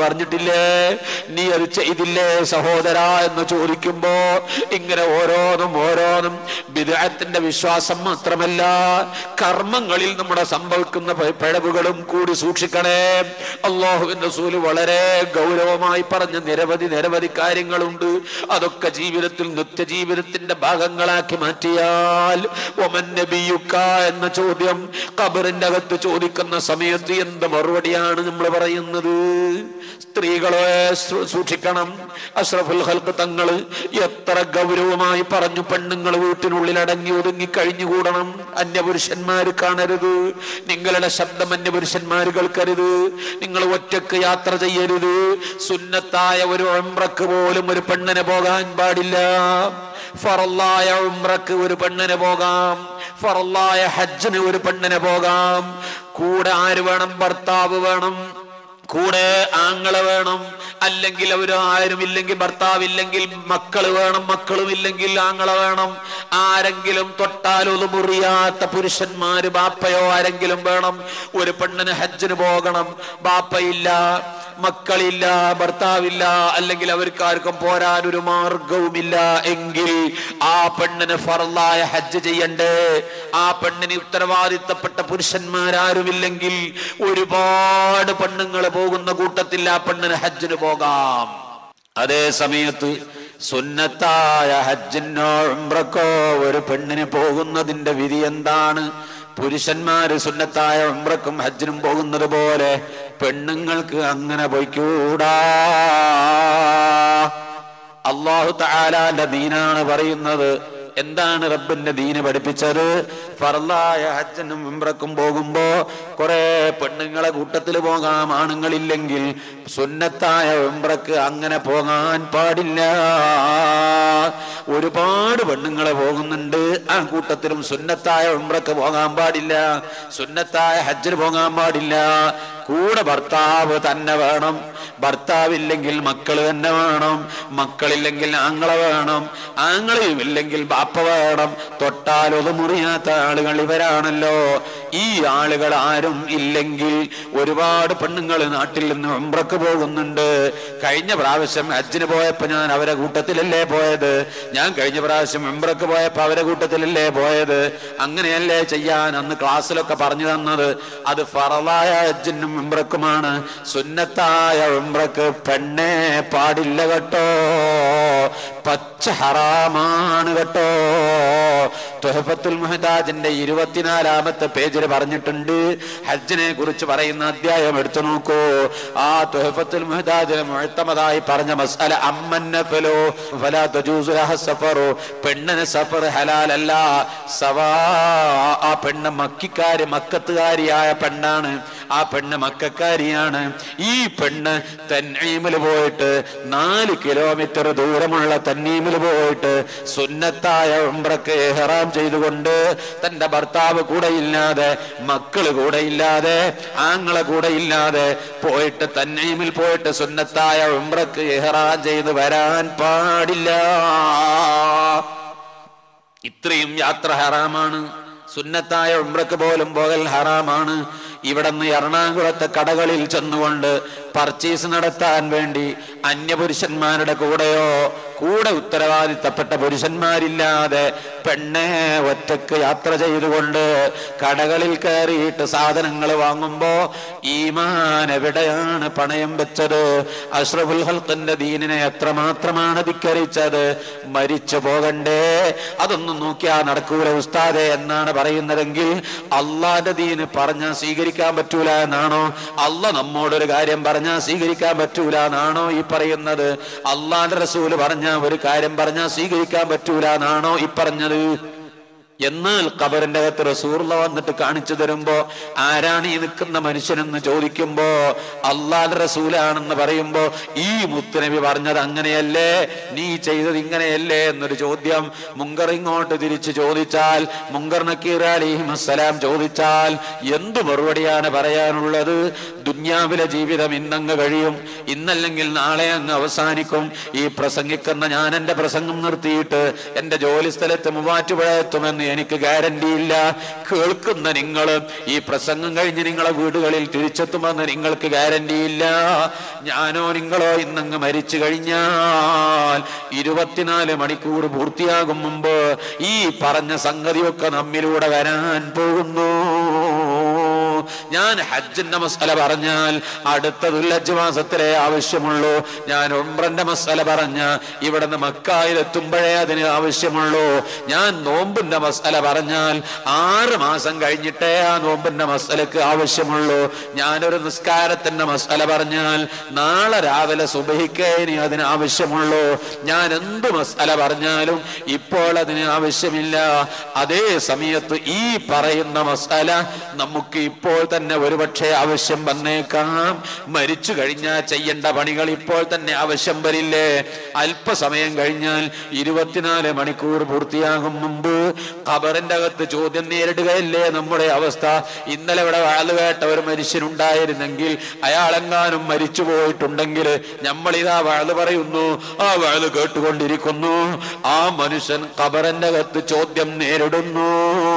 പറഞ്ഞിട്ടില്ലേ നീ അത് ചെയ്തില്ലേ സഹോദര എന്ന് ചോദിക്കുമ്പോ ഇങ്ങനെ ഓരോന്നും ഓരോന്നും വിദേഹത്തിന്റെ വിശ്വാസം മാത്രമല്ല കർമ്മങ്ങളിൽ നമ്മുടെ സംഭവിക്കുന്ന പ- പിഴവുകളും കൂടി സൂക്ഷിക്കണേ അള്ളാഹുവിന്റെ സൂല് വളരെ ഗൗരവമായി പറഞ്ഞ നിരവധി നിരവധി കാര്യങ്ങളുണ്ട് അതൊക്കെ ജീവിതത്തിൽ നിത്യജീവിതത്തിന്റെ ഭാഗങ്ങളാക്കി മാറ്റിയാൽ ഒമൻ നബിയുക്ക എന്ന ചോദ്യം ഖബറിന്റെ അകത്ത് ചോദിക്കുന്ന സമയത്ത് എന്ത് മറുപടിയാണ് നമ്മൾ പറയുന്നത് സ്ത്രീകളെ സൂ- സൂക്ഷിക്കണം അഷ്റഫുൽ ഹൽക്ക് തങ്ങള് എത്ര ഗൗരവമായി പറഞ്ഞു പെണ്ണുങ്ങൾ വീട്ടിനുള്ളിൽ അടങ്ങി ഒതുങ്ങി കഴിഞ്ഞുകൂടണം അന്യപുരുഷന്മാര് കാണരുത് നിങ്ങളുടെ ശബ്ദം അന്യപുരുഷന്മാര് കേൾക്കരുത് നിങ്ങൾ ഒറ്റക്ക് യാത്ര ചെയ്യരുത് സുന്നത്തായ ഒരു ഉംറക്ക് പോലും ഒരു പെണ്ണിന് പോകാൻ പാടില്ല ഫറല്ലായ ഉംറക്ക് ഒരു പെണ്ണിന് പോകാം ഫറല്ലായ ഹജ്ജിന് ഒരു പെണ്ണിന് പോകാം കൂടെ ആര് വേണം ഭർത്താവ് വേണം കൂടെ ആങ്ങളെ വേണം അല്ലെങ്കിൽ അവര് ആരും ഇല്ലെങ്കിൽ ഭർത്താവില്ലെങ്കിൽ മക്കള് വേണം മക്കളും ഇല്ലെങ്കിൽ ആങ്ങളെ വേണം ആരെങ്കിലും തൊട്ടാലൊതു മുറിയാത്ത പുരുഷന്മാര് ബാപ്പയോ ആരെങ്കിലും വേണം ഒരു പെണ്ണിന് ഹജ്ജിന് പോകണം ബാപ്പയില്ല മക്കളില്ല ഭർത്താവില്ല അല്ലെങ്കിൽ അവർക്ക് ആർക്കും പോരാൻ ഒരു മാർഗവുമില്ല എങ്കിൽ ആ പെണ്ണിന് ഫറലായ ഹജ്ജ് ചെയ്യണ്ടേ ആ പെണ്ണിന് ഉത്തരവാദിത്തപ്പെട്ട പുരുഷന്മാരാരുമില്ലെങ്കിൽ ഒരുപാട് പെണ്ണുങ്ങൾ പോകുന്ന കൂട്ടത്തിൽ ആ പെണ്ണിന് ഹജ്ജിന് പോകാം അതേ സമയത്ത് സുന്നത്തായ ഹജ്ജിനോ ഉംറക്കോ ഒരു പെണ്ണിന് പോകുന്നതിന്റെ വിധി എന്താണ് പുരുഷന്മാര് സുന്നത്തായ ഉംറക്കും ഹജ്ജിനും പോകുന്നത് പോലെ പെണ്ണുങ്ങൾക്ക് അങ്ങനെ പോയിക്കൂടാ അള്ളാഹു താലാന്റെ ദീനാണ് പറയുന്നത് എന്താണ് റബ്ബിന്റെ ദീന് പഠിപ്പിച്ചത് ഫറലായ ഹജ്ജനും ഉംറക്കും പോകുമ്പോ കുറെ പെണ്ണുങ്ങളെ കൂട്ടത്തിൽ പോകാം ആണുങ്ങളില്ലെങ്കിൽ സുന്നത്തായ ഉംറക്ക് അങ്ങനെ പോകാൻ പാടില്ല ഒരുപാട് പെണ്ണുങ്ങളെ പോകുന്നുണ്ട് ആ കൂട്ടത്തിലും സുന്നത്തായ ഉംറക്ക് പോകാൻ പാടില്ല സുന്നത്തായ ഹജ്ജിന് പോകാൻ പാടില്ല കൂടെ ഭർത്താവ് തന്നെ വേണം ഭർത്താവില്ലെങ്കിൽ മക്കൾ തന്നെ വേണം മക്കളില്ലെങ്കിൽ ആങ്ങളെ വേണം ആങ്ങളെയും ഇല്ലെങ്കിൽ ബാപ്പ വേണം തൊട്ടാൽ ഒതു മുറിയാത്ത ആളുകൾ ഇവരാണല്ലോ ഈ ആളുകൾ ആരും ഇല്ലെങ്കിൽ ഒരുപാട് പെണ്ണുങ്ങൾ നാട്ടിൽ നിന്ന് ഉംറക്ക് പോകുന്നുണ്ട് കഴിഞ്ഞ പ്രാവശ്യം ഹജ്ജിന് പോയപ്പോ ഞാൻ അവരെ കൂട്ടത്തിലല്ലേ പോയത് ഞാൻ കഴിഞ്ഞ പ്രാവശ്യം ഉംറക്ക് പോയപ്പോ അവരെ കൂട്ടത്തിലല്ലേ പോയത് അങ്ങനെയല്ലേ ചെയ്യാൻ അന്ന് ക്ലാസ്സിലൊക്കെ പറഞ്ഞു തന്നത് അത് ഫറലായ ഹജ്ജിനും ഉംറക്കുമാണ് സുന്നത്തായ ഉംറക്ക് പെണ്ണേ പാടില്ല കേട്ടോ പച്ച ഹറാമാണ് കേട്ടോ തുഹഫത്തുൽ മുഹദാജിന്റെ ഇരുപത്തിനാലാമത്തെ പേജിൽ പറഞ്ഞിട്ടുണ്ട് ഹജ്ജിനെ കുറിച്ച് പറയുന്ന അധ്യായം എടുത്തു നോക്കൂ ആ തുഹഫത്തുൽ മുഹദാജിന് മുഴത്തമതായി പറഞ്ഞ മസാല അമ്മന്നഫലോ ഫലാ തജൂസു ലഹ സഫറു പെണ്ണിന് സഫർ ഹലാലല്ല സവാ ആ പെണ്ണ് മക്കിക്കാരി മക്കത്തുകാരിയായ പെണ്ണാണ് ആ പെണ്ണ് മക്കാരിയാണ് ഈ പെണ്ണ് തന്നീമിൽ പോയിട്ട് നാല് കിലോമീറ്റർ ദൂരമുള്ള തന്നീമിൽ പോയിട്ട് സുന്നത്തായ ഉംറക്ക് ഹെറാം ചെയ്തുകൊണ്ട് തന്റെ ഭർത്താവ് കൂടെ ഇല്ലാതെ മക്കള് കൂടെ ഇല്ലാതെ ആങ്ങളെ കൂടെ ഇല്ലാതെ പോയിട്ട് തന്നീമിൽ പോയിട്ട് സുന്നത്തായ ഉംറക്ക് ഇഹ്റാം ചെയ്ത് വരാൻ പാടില്ല ഇത്രയും യാത്ര ഹറാമാണ് സുന്നത്തായ ഉംറക്ക് പോലും പോകൽ ഹറാമാണ് ഇവിടെ നിന്ന് എറണാകുളത്തെ കടകളിൽ ചെന്നുകൊണ്ട് പർച്ചേസ് നടത്താൻ വേണ്ടി അന്യപുരുഷന്മാരുടെ കൂടെയോ കൂടെ ഉത്തരവാദിത്തപ്പെട്ട പുരുഷന്മാരില്ലാതെ പെണ്ണെ ഒറ്റക്ക് യാത്ര ചെയ്തുകൊണ്ട് കടകളിൽ കയറിയിട്ട് സാധനങ്ങൾ വാങ്ങുമ്പോ ഈമാൻ എവിടെയാണ് പണയം വെച്ചത് അഷ്റഫുൽ ഹൽക്കിന്റെ ദീനിനെ എത്രമാത്രമാണ് ധിക്കരിച്ചത് മരിച്ചു പോകണ്ടേ അതൊന്നും നോക്കിയാ നടക്കൂല ഉസ്താദെ എന്നാണ് പറയുന്നതെങ്കിൽ അള്ളാന്റെ ദീന് പറഞ്ഞാൽ സ്വീകരിക്കാൻ പറ്റൂല എന്നാണോ അല്ല നമ്മോടൊരു കാര്യം പറഞ്ഞാൽ സ്വീകരിക്കാൻ പറ്റൂല എന്നാണോ ഈ പറയുന്നത് അള്ളാന്റെ റസൂല് പറഞ്ഞ ഒരു കാര്യം പറഞ്ഞാൽ സ്വീകരിക്കാൻ പറ്റൂല എന്നാണോ ഈ പറഞ്ഞത് എന്നാൽ ഖബറിന്റെ അകത്ത് റസൂർല വന്നിട്ട് കാണിച്ചു തരുമ്പോ ആരാണ് ഈ നിൽക്കുന്ന മനുഷ്യനെന്ന് ചോദിക്കുമ്പോ അള്ളാഹ് റസൂലാണെന്ന് പറയുമ്പോ ഈ മുത്തുനബി പറഞ്ഞത് അങ്ങനെയല്ലേ നീ ചെയ്തത് ഇങ്ങനെയല്ലേ എന്നൊരു ചോദ്യം മുങ്കർ ഇങ്ങോട്ട് തിരിച്ചു ചോദിച്ചാൽ മുങ്കർ നക്കീർ അലിഹിം അസ്സലാം ചോദിച്ചാൽ എന്തു മറുപടിയാണ് പറയാനുള്ളത് ദുന്യാവിലെ ജീവിതം ഇന്നങ്ങ് കഴിയും ഇന്നല്ലെങ്കിൽ നാളെ അങ്ങ് അവസാനിക്കും ഈ പ്രസംഗിക്കുന്ന ഞാൻ എന്റെ പ്രസംഗം നിർത്തിയിട്ട് എന്റെ ജോലി സ്ഥലത്ത് മൂവാറ്റുപുഴ എത്തുമെന്ന് എന്ന് എനിക്ക് ഗ്യാരണ്ടി ഇല്ല കേൾക്കുന്ന നിങ്ങൾ ഈ പ്രസംഗം കഴിഞ്ഞ് നിങ്ങളെ വീടുകളിൽ തിരിച്ചെത്തുമെന്ന് നിങ്ങൾക്ക് ഗ്യാരണ്ടി ഇല്ല ഞാനോ നിങ്ങളോ ഇന്നങ്ങ് മരിച്ചു കഴിഞ്ഞാൽ ഇരുപത്തിനാല് മണിക്കൂർ പൂർത്തിയാകും മുമ്പ് ഈ പറഞ്ഞ സംഗതിയൊക്കെ നമ്മിലൂടെ വരാൻ പോകുന്നു ഞാൻ ഹജ്ജിന്റെ മസല പറഞ്ഞാൽ അടുത്ത ദുല്ലജ് മാസത്തിലെ ആവശ്യമുള്ളൂ ഞാൻ ഉംറന്റെ മസല പറഞ്ഞ ഇവിടുന്ന് മക്കായിലെത്തുമ്പോഴേ അതിന് ആവശ്യമുള്ളൂ ഞാൻ നോമ്പിന്റെ മസല പറഞ്ഞാൽ ആറ് മാസം കഴിഞ്ഞിട്ടേ ആ നോമ്പിന്റെ മസലക്ക് ആവശ്യമുള്ളൂ ഞാനൊരു നിസ്കാരത്തിന്റെ മസല പറഞ്ഞാൽ നാളെ രാവിലെ സുബഹിക്കേ ഇനി അതിന് ആവശ്യമുള്ളൂ ഞാൻ എന്ത് മസല പറഞ്ഞാലും ഇപ്പോൾ അതിന് ആവശ്യമില്ല അതേ സമയത്ത് ഈ പറയുന്ന മസാല നമുക്ക് ഇപ്പോൾ തന്നെ ഒരുപക്ഷെ ആവശ്യം വന്നേക്കാം മരിച്ചു കഴിഞ്ഞാൽ ചെയ്യേണ്ട പണികൾ ഇപ്പോൾ തന്നെ ആവശ്യം വരില്ലേ അല്പസമയം കഴിഞ്ഞാൽ ഇരുപത്തിനാല് മണിക്കൂർ പൂർത്തിയാകും മുമ്പ് ഖബറിന്റെ അകത്ത് ചോദ്യം നേരിടുകയല്ലേ നമ്മുടെ അവസ്ഥ ഇന്നലെ ഇവിടെ വാഴ് കേട്ട ഒരു മനുഷ്യനുണ്ടായിരുന്നെങ്കിൽ അയാളെങ്ങാനും മരിച്ചു പോയിട്ടുണ്ടെങ്കിൽ നമ്മളിതാ വാഴ് പറയുന്നു ആ വാഴ് കേട്ടുകൊണ്ടിരിക്കുന്നു ആ മനുഷ്യൻ ഖബറിന്റെ അകത്ത് ചോദ്യം നേരിടുന്നു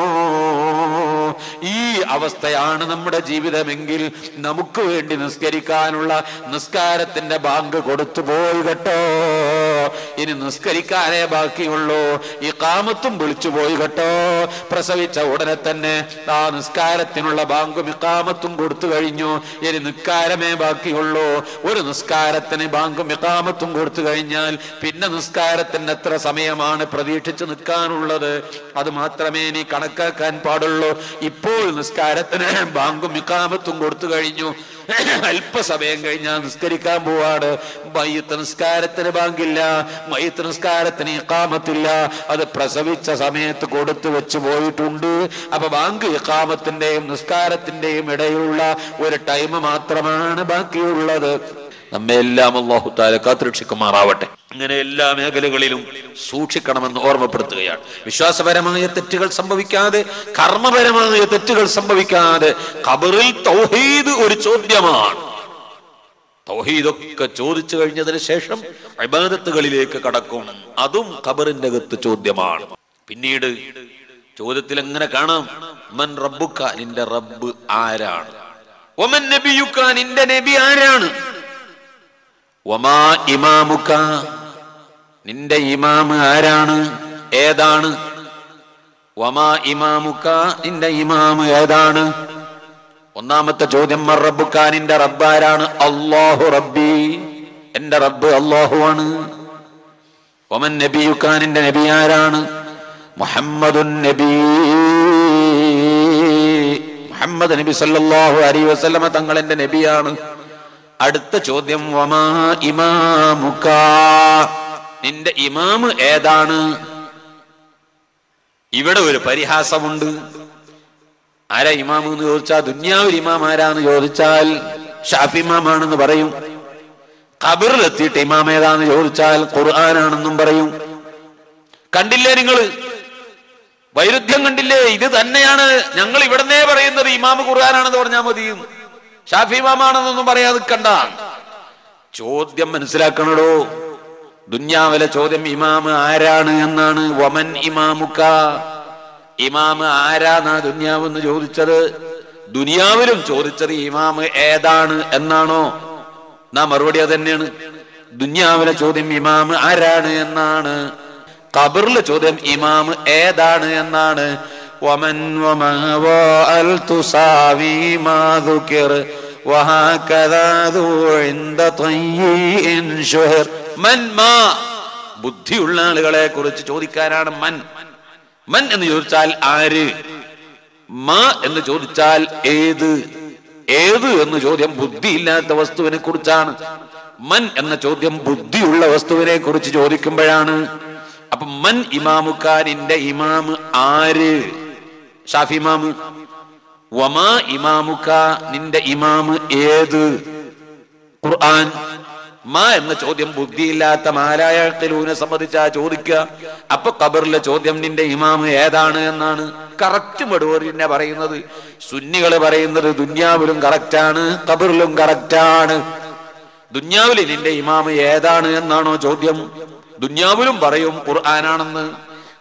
ഈ അവസ്ഥയാണ് നമ്മുടെ ജീവിതമെങ്കിൽ നമുക്ക് വേണ്ടി നിസ്കരിക്കാനുള്ള നിസ്കാരത്തിന്റെ ബാങ്ക് കൊടുത്തു പോയി കേട്ടോ ഇനി നിസ്കരിക്കാനേ ബാക്കിയുള്ളൂ ഈ കാമത്തും വിളിച്ചു പോയി കേട്ടോ പ്രസവിച്ച ഉടനെ തന്നെ ആ നിസ്കാരത്തിനുള്ള ബാങ്കും ഇക്കാമത്തും കൊടുത്തു കഴിഞ്ഞു ഇനി നിസ്കാരമേ ബാക്കിയുള്ളൂ ഒരു നിസ്കാരത്തിന് ബാങ്കും ഇക്കാമത്തും കൊടുത്തു കഴിഞ്ഞാൽ പിന്നെ നിസ്കാരത്തിന് എത്ര സമയമാണ് പ്രതീക്ഷിച്ച് നിൽക്കാനുള്ളത് അത് മാത്രമേ ഇനി കണക്കാക്കാൻ പാടുള്ളൂ ഇപ്പോൾ നിസ്കാരത്തിന് ബാങ്കും ഇക്കാമത്തും കൊടുത്തു കഴിഞ്ഞു അല്പസമയം കഴിഞ്ഞാൽ നിസ്കരിക്കാൻ പോവാണ് മയ്യത്ത് നിസ്കാരത്തിന് ബാങ്കില്ല മയ്യത്ത് നിസ്കാരത്തിന് ഇക്കാമത്തില്ല അത് പ്രസവിച്ച സമയത്ത് കൊടുത്തു വെച്ച് പോയിട്ടുണ്ട് അപ്പൊ ബാങ്ക് ഇക്കാമത്തിന്റെയും നിസ്കാരത്തിന്റെയും ഇടയിലുള്ള ഒരു ടൈം മാത്രമാണ് ബാക്കിയുള്ളത് നമ്മെ എല്ലാം അള്ളാഹു താല കാത്തുരക്ഷിക്കുമാറാവട്ടെ അങ്ങനെ എല്ലാ മേഖലകളിലും സൂക്ഷിക്കണമെന്ന് ഓർമ്മപ്പെടുത്തുകയാണ് വിശ്വാസപരമായ തെറ്റുകൾ സംഭവിക്കാതെ കർമ്മപരമായ തെറ്റുകൾ സംഭവിക്കാതെ ഖബറിൽ തൗഹീദ് ഒരു ചോദ്യമാണ് തൗഹീദൊക്കെ ചോദിച്ചു കഴിഞ്ഞതിന് ശേഷം അബാദത്തുകളിലേക്ക് കടക്കും അതും ഖബറിന്റെ അകത്ത് ചോദ്യമാണ് പിന്നീട് ചോദ്യത്തിൽ എങ്ങനെ കാണാം മൻ റബ്ബുക്ക നിന്റെ റബ്ബ് ആരാണ് ഒമൻ നബിയുക്ക നിന്റെ നബി ആരാണ് ഒമാ ഇമാമുക്ക നിന്റെ ഇമാമ് ആരാണ് ഏതാണ് വമാ ഇമാമുക്ക നിന്റെ ഇമാമ് ഏതാണ് ഒന്നാമത്തെ ചോദ്യം മർ റബ്ബുക്ക നിന്റെ റബ്ബാരാണ് അള്ളാഹു റബ്ബി എന്റെ റബ്ബ് അള്ളാഹു ആണ് ഒമൻ നബിയുക്ക നിന്റെ നബി ആരാണ് മുഹമ്മദുൻ നബി മുഹമ്മദ് നബി സല്ലല്ലാഹു അലൈഹി വസല്ലമ തങ്ങൾ എന്റെ നബിയാണ് അടുത്ത ചോദ്യം വമാ ഇമാമുക്ക നിന്റെ ഇമാമ് ഏതാണ് ഇവിടെ ഒരു പരിഹാസമുണ്ട് ആരാ ഇമാമ് എന്ന് ചോദിച്ചാൽ ദുന്യാവിൽ ഇമാം ആരാന്ന് ചോദിച്ചാൽ ഷാഫി ഇമാമാണെന്ന് പറയും ഖബറിലെത്തിയിട്ട് ഇമാം ഏതാന്ന് ചോദിച്ചാൽ ഖുർആനാണെന്നും പറയും കണ്ടില്ലേ നിങ്ങള് വൈരുദ്ധ്യം കണ്ടില്ലേ ഇത് തന്നെയാണ് ഞങ്ങൾ ഇവിടുന്നേ പറയുന്നത് ഇമാമ് ഖുർആനാണെന്ന് പറഞ്ഞാൽ മതിയും ഷാഫി ഇമാമാണെന്നൊന്നും പറയാതെ കണ്ട ചോദ്യം മനസ്സിലാക്കണടോ ദുന്യാവിലെ ചോദ്യം ഇമാമ് ആരാണ് എന്നാണ് വമൻ ഇമാമുക്ക ഇമാമ് ആരാന്നാ ദുന്യാവെന്ന് ചോദിച്ചത് ദുനിയാവിലും ചോദിച്ചത് ഇമാമ് ഏതാണ് എന്നാണോ നാ മറുപടി അത് തന്നെയാണ് ദുന്യാവിലെ ചോദ്യം ഇമാമ് ആരാണ് എന്നാണ് ഖബറിലെ ചോദ്യം ഇമാമ് ഏതാണ് എന്നാണ് വമൻ വമാ വഅൽ തുസാവി മാ ذكر وهكذا ذو عند طيء شهر من ما ബുദ്ധിയുള്ള ആളുകളെ കുറിച്ച് ചോദിക്കാനാണ് മൻ മൻ എന്ന് ചോദിച്ചാൽ ആര് മാ എന്ന് ചോദിച്ചാൽ ഏത് ഏത് എന്ന് ചോദ്യം ബുദ്ധിയില്ലാത്ത വസ്തുവിനെ കുറിച്ചാണ് മൻ എന്ന ചോദ്യം ബുദ്ധിയുള്ള വസ്തുവിനെ കുറിച്ച് ചോദിക്കുമ്പോഴാണ് അപ്പൊ മൻ ഇമാമുക്കാരിന്റെ ഇമാമ് ആര് ഷാഫി ഇമാമ് വമാ ഇമാമുക്ക നിന്റെ ഇമാമ് ഏത് ഖുർആൻ മാ എന്ന ചോദ്യം ബുദ്ധിയില്ലാത്ത മാലായത്തിലൂനെ സംബന്ധിച്ചാ ചോദിക്കുക അപ്പൊ ഖബറിലെ ചോദ്യം നിന്റെ ഇമാമ് ഏതാണ് എന്നാണ് കറക്റ്റ് മടുവറിനെ പറയുന്നത് സുന്നികള് പറയുന്നത് ദുന്യാവിലും കറക്റ്റാണ് ഖബറിലും കറക്റ്റാണ് ദുന്യാവിൽ നിന്റെ ഇമാമ് ഏതാണ് എന്നാണോ ചോദ്യം ദുന്യാവിലും പറയും ഖുർആനാണെന്ന്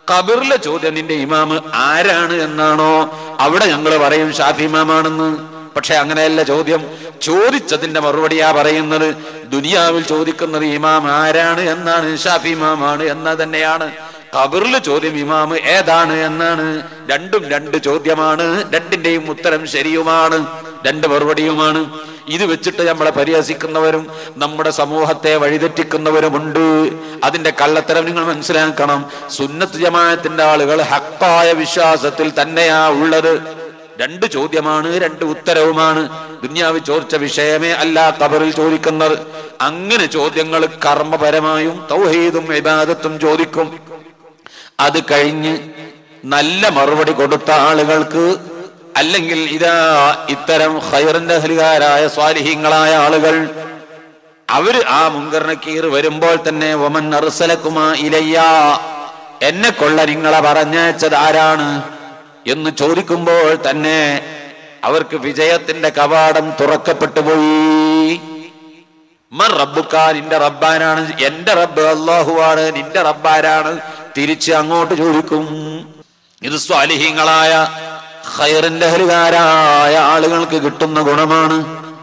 ഖബറിലെ ചോദ്യം നിന്റെ ഇമാമ് ആരാണ് എന്നാണോ അവിടെ ഞങ്ങൾ പറയും ഷാഫി ഇമാമാണെന്ന് പക്ഷെ അങ്ങനെയല്ല ചോദ്യം ചോദിച്ചതിന്റെ മറുപടിയാ പറയുന്നത് ദുനിയാവിൽ ചോദിക്കുന്നത് ഇമാം ആരാണ് എന്നാണ് ഷാഫി ഇമാമാണ് എന്ന തന്നെയാണ് ഖബറിൽ ചോദ്യം ഇമാമ് ഏതാണ് എന്നാണ് രണ്ടും രണ്ട് ചോദ്യമാണ് രണ്ടിന്റെയും ഉത്തരം ശരിയുമാണ് രണ്ട് മറുപടിയുമാണ് ഇത് വെച്ചിട്ട് നമ്മളെ പരിഹസിക്കുന്നവരും നമ്മുടെ സമൂഹത്തെ വഴിതെറ്റിക്കുന്നവരുമുണ്ട് അതിന്റെ കള്ളത്തരം നിങ്ങൾ മനസ്സിലാക്കണം സുന്നത്ത് ജമാഅത്തിന്റെ ആളുകൾ ഹക്കായ വിശ്വാസത്തിൽ തന്നെയാ ഉള്ളത് രണ്ട് ചോദ്യമാണ് രണ്ട് ഉത്തരവുമാണ് ദുന്യാവ് ചോദിച്ച വിഷയമേ അല്ല കബറിൽ ചോദിക്കുന്നത് അങ്ങനെ ചോദ്യങ്ങൾ കർമ്മപരമായും തൗഹീദും ഇബാദത്തും ചോദിക്കും അത് കഴിഞ്ഞ് നല്ല മറുപടി കൊടുത്ത ആളുകൾക്ക് അല്ലെങ്കിൽ ഇതാ ഇത്തരം ഹൈറിന്റെ ഹരികാരായ സ്വാലിഹീങ്ങളായ ആളുകൾ അവര് ആ മുൻകർണക്കീർ വരുമ്പോൾ തന്നെ ഒമൻ അറുസലക്കുമാ ഇലയ്യ എന്നെ കൊള്ള നിങ്ങളെ പറഞ്ഞയച്ചത് ആരാണ് എന്ന് ചോദിക്കുമ്പോൾ തന്നെ അവർക്ക് വിജയത്തിന്റെ കവാടം തുറക്കപ്പെട്ടു പോയി മർ റബ്ബുക്ക നിന്റെ റബ്ബാനാണ് എന്റെ റബ്ബ് അള്ളാഹുവാണ് നിന്റെ റബ്ബാരാണ് തിരിച്ച് അങ്ങോട്ട് ചോദിക്കും ഇത് സ്വാലിഹീങ്ങളായ ഖൈറിന്റെ ഹരികാരായ ആളുകൾക്ക് കിട്ടുന്ന ഗുണമാണ്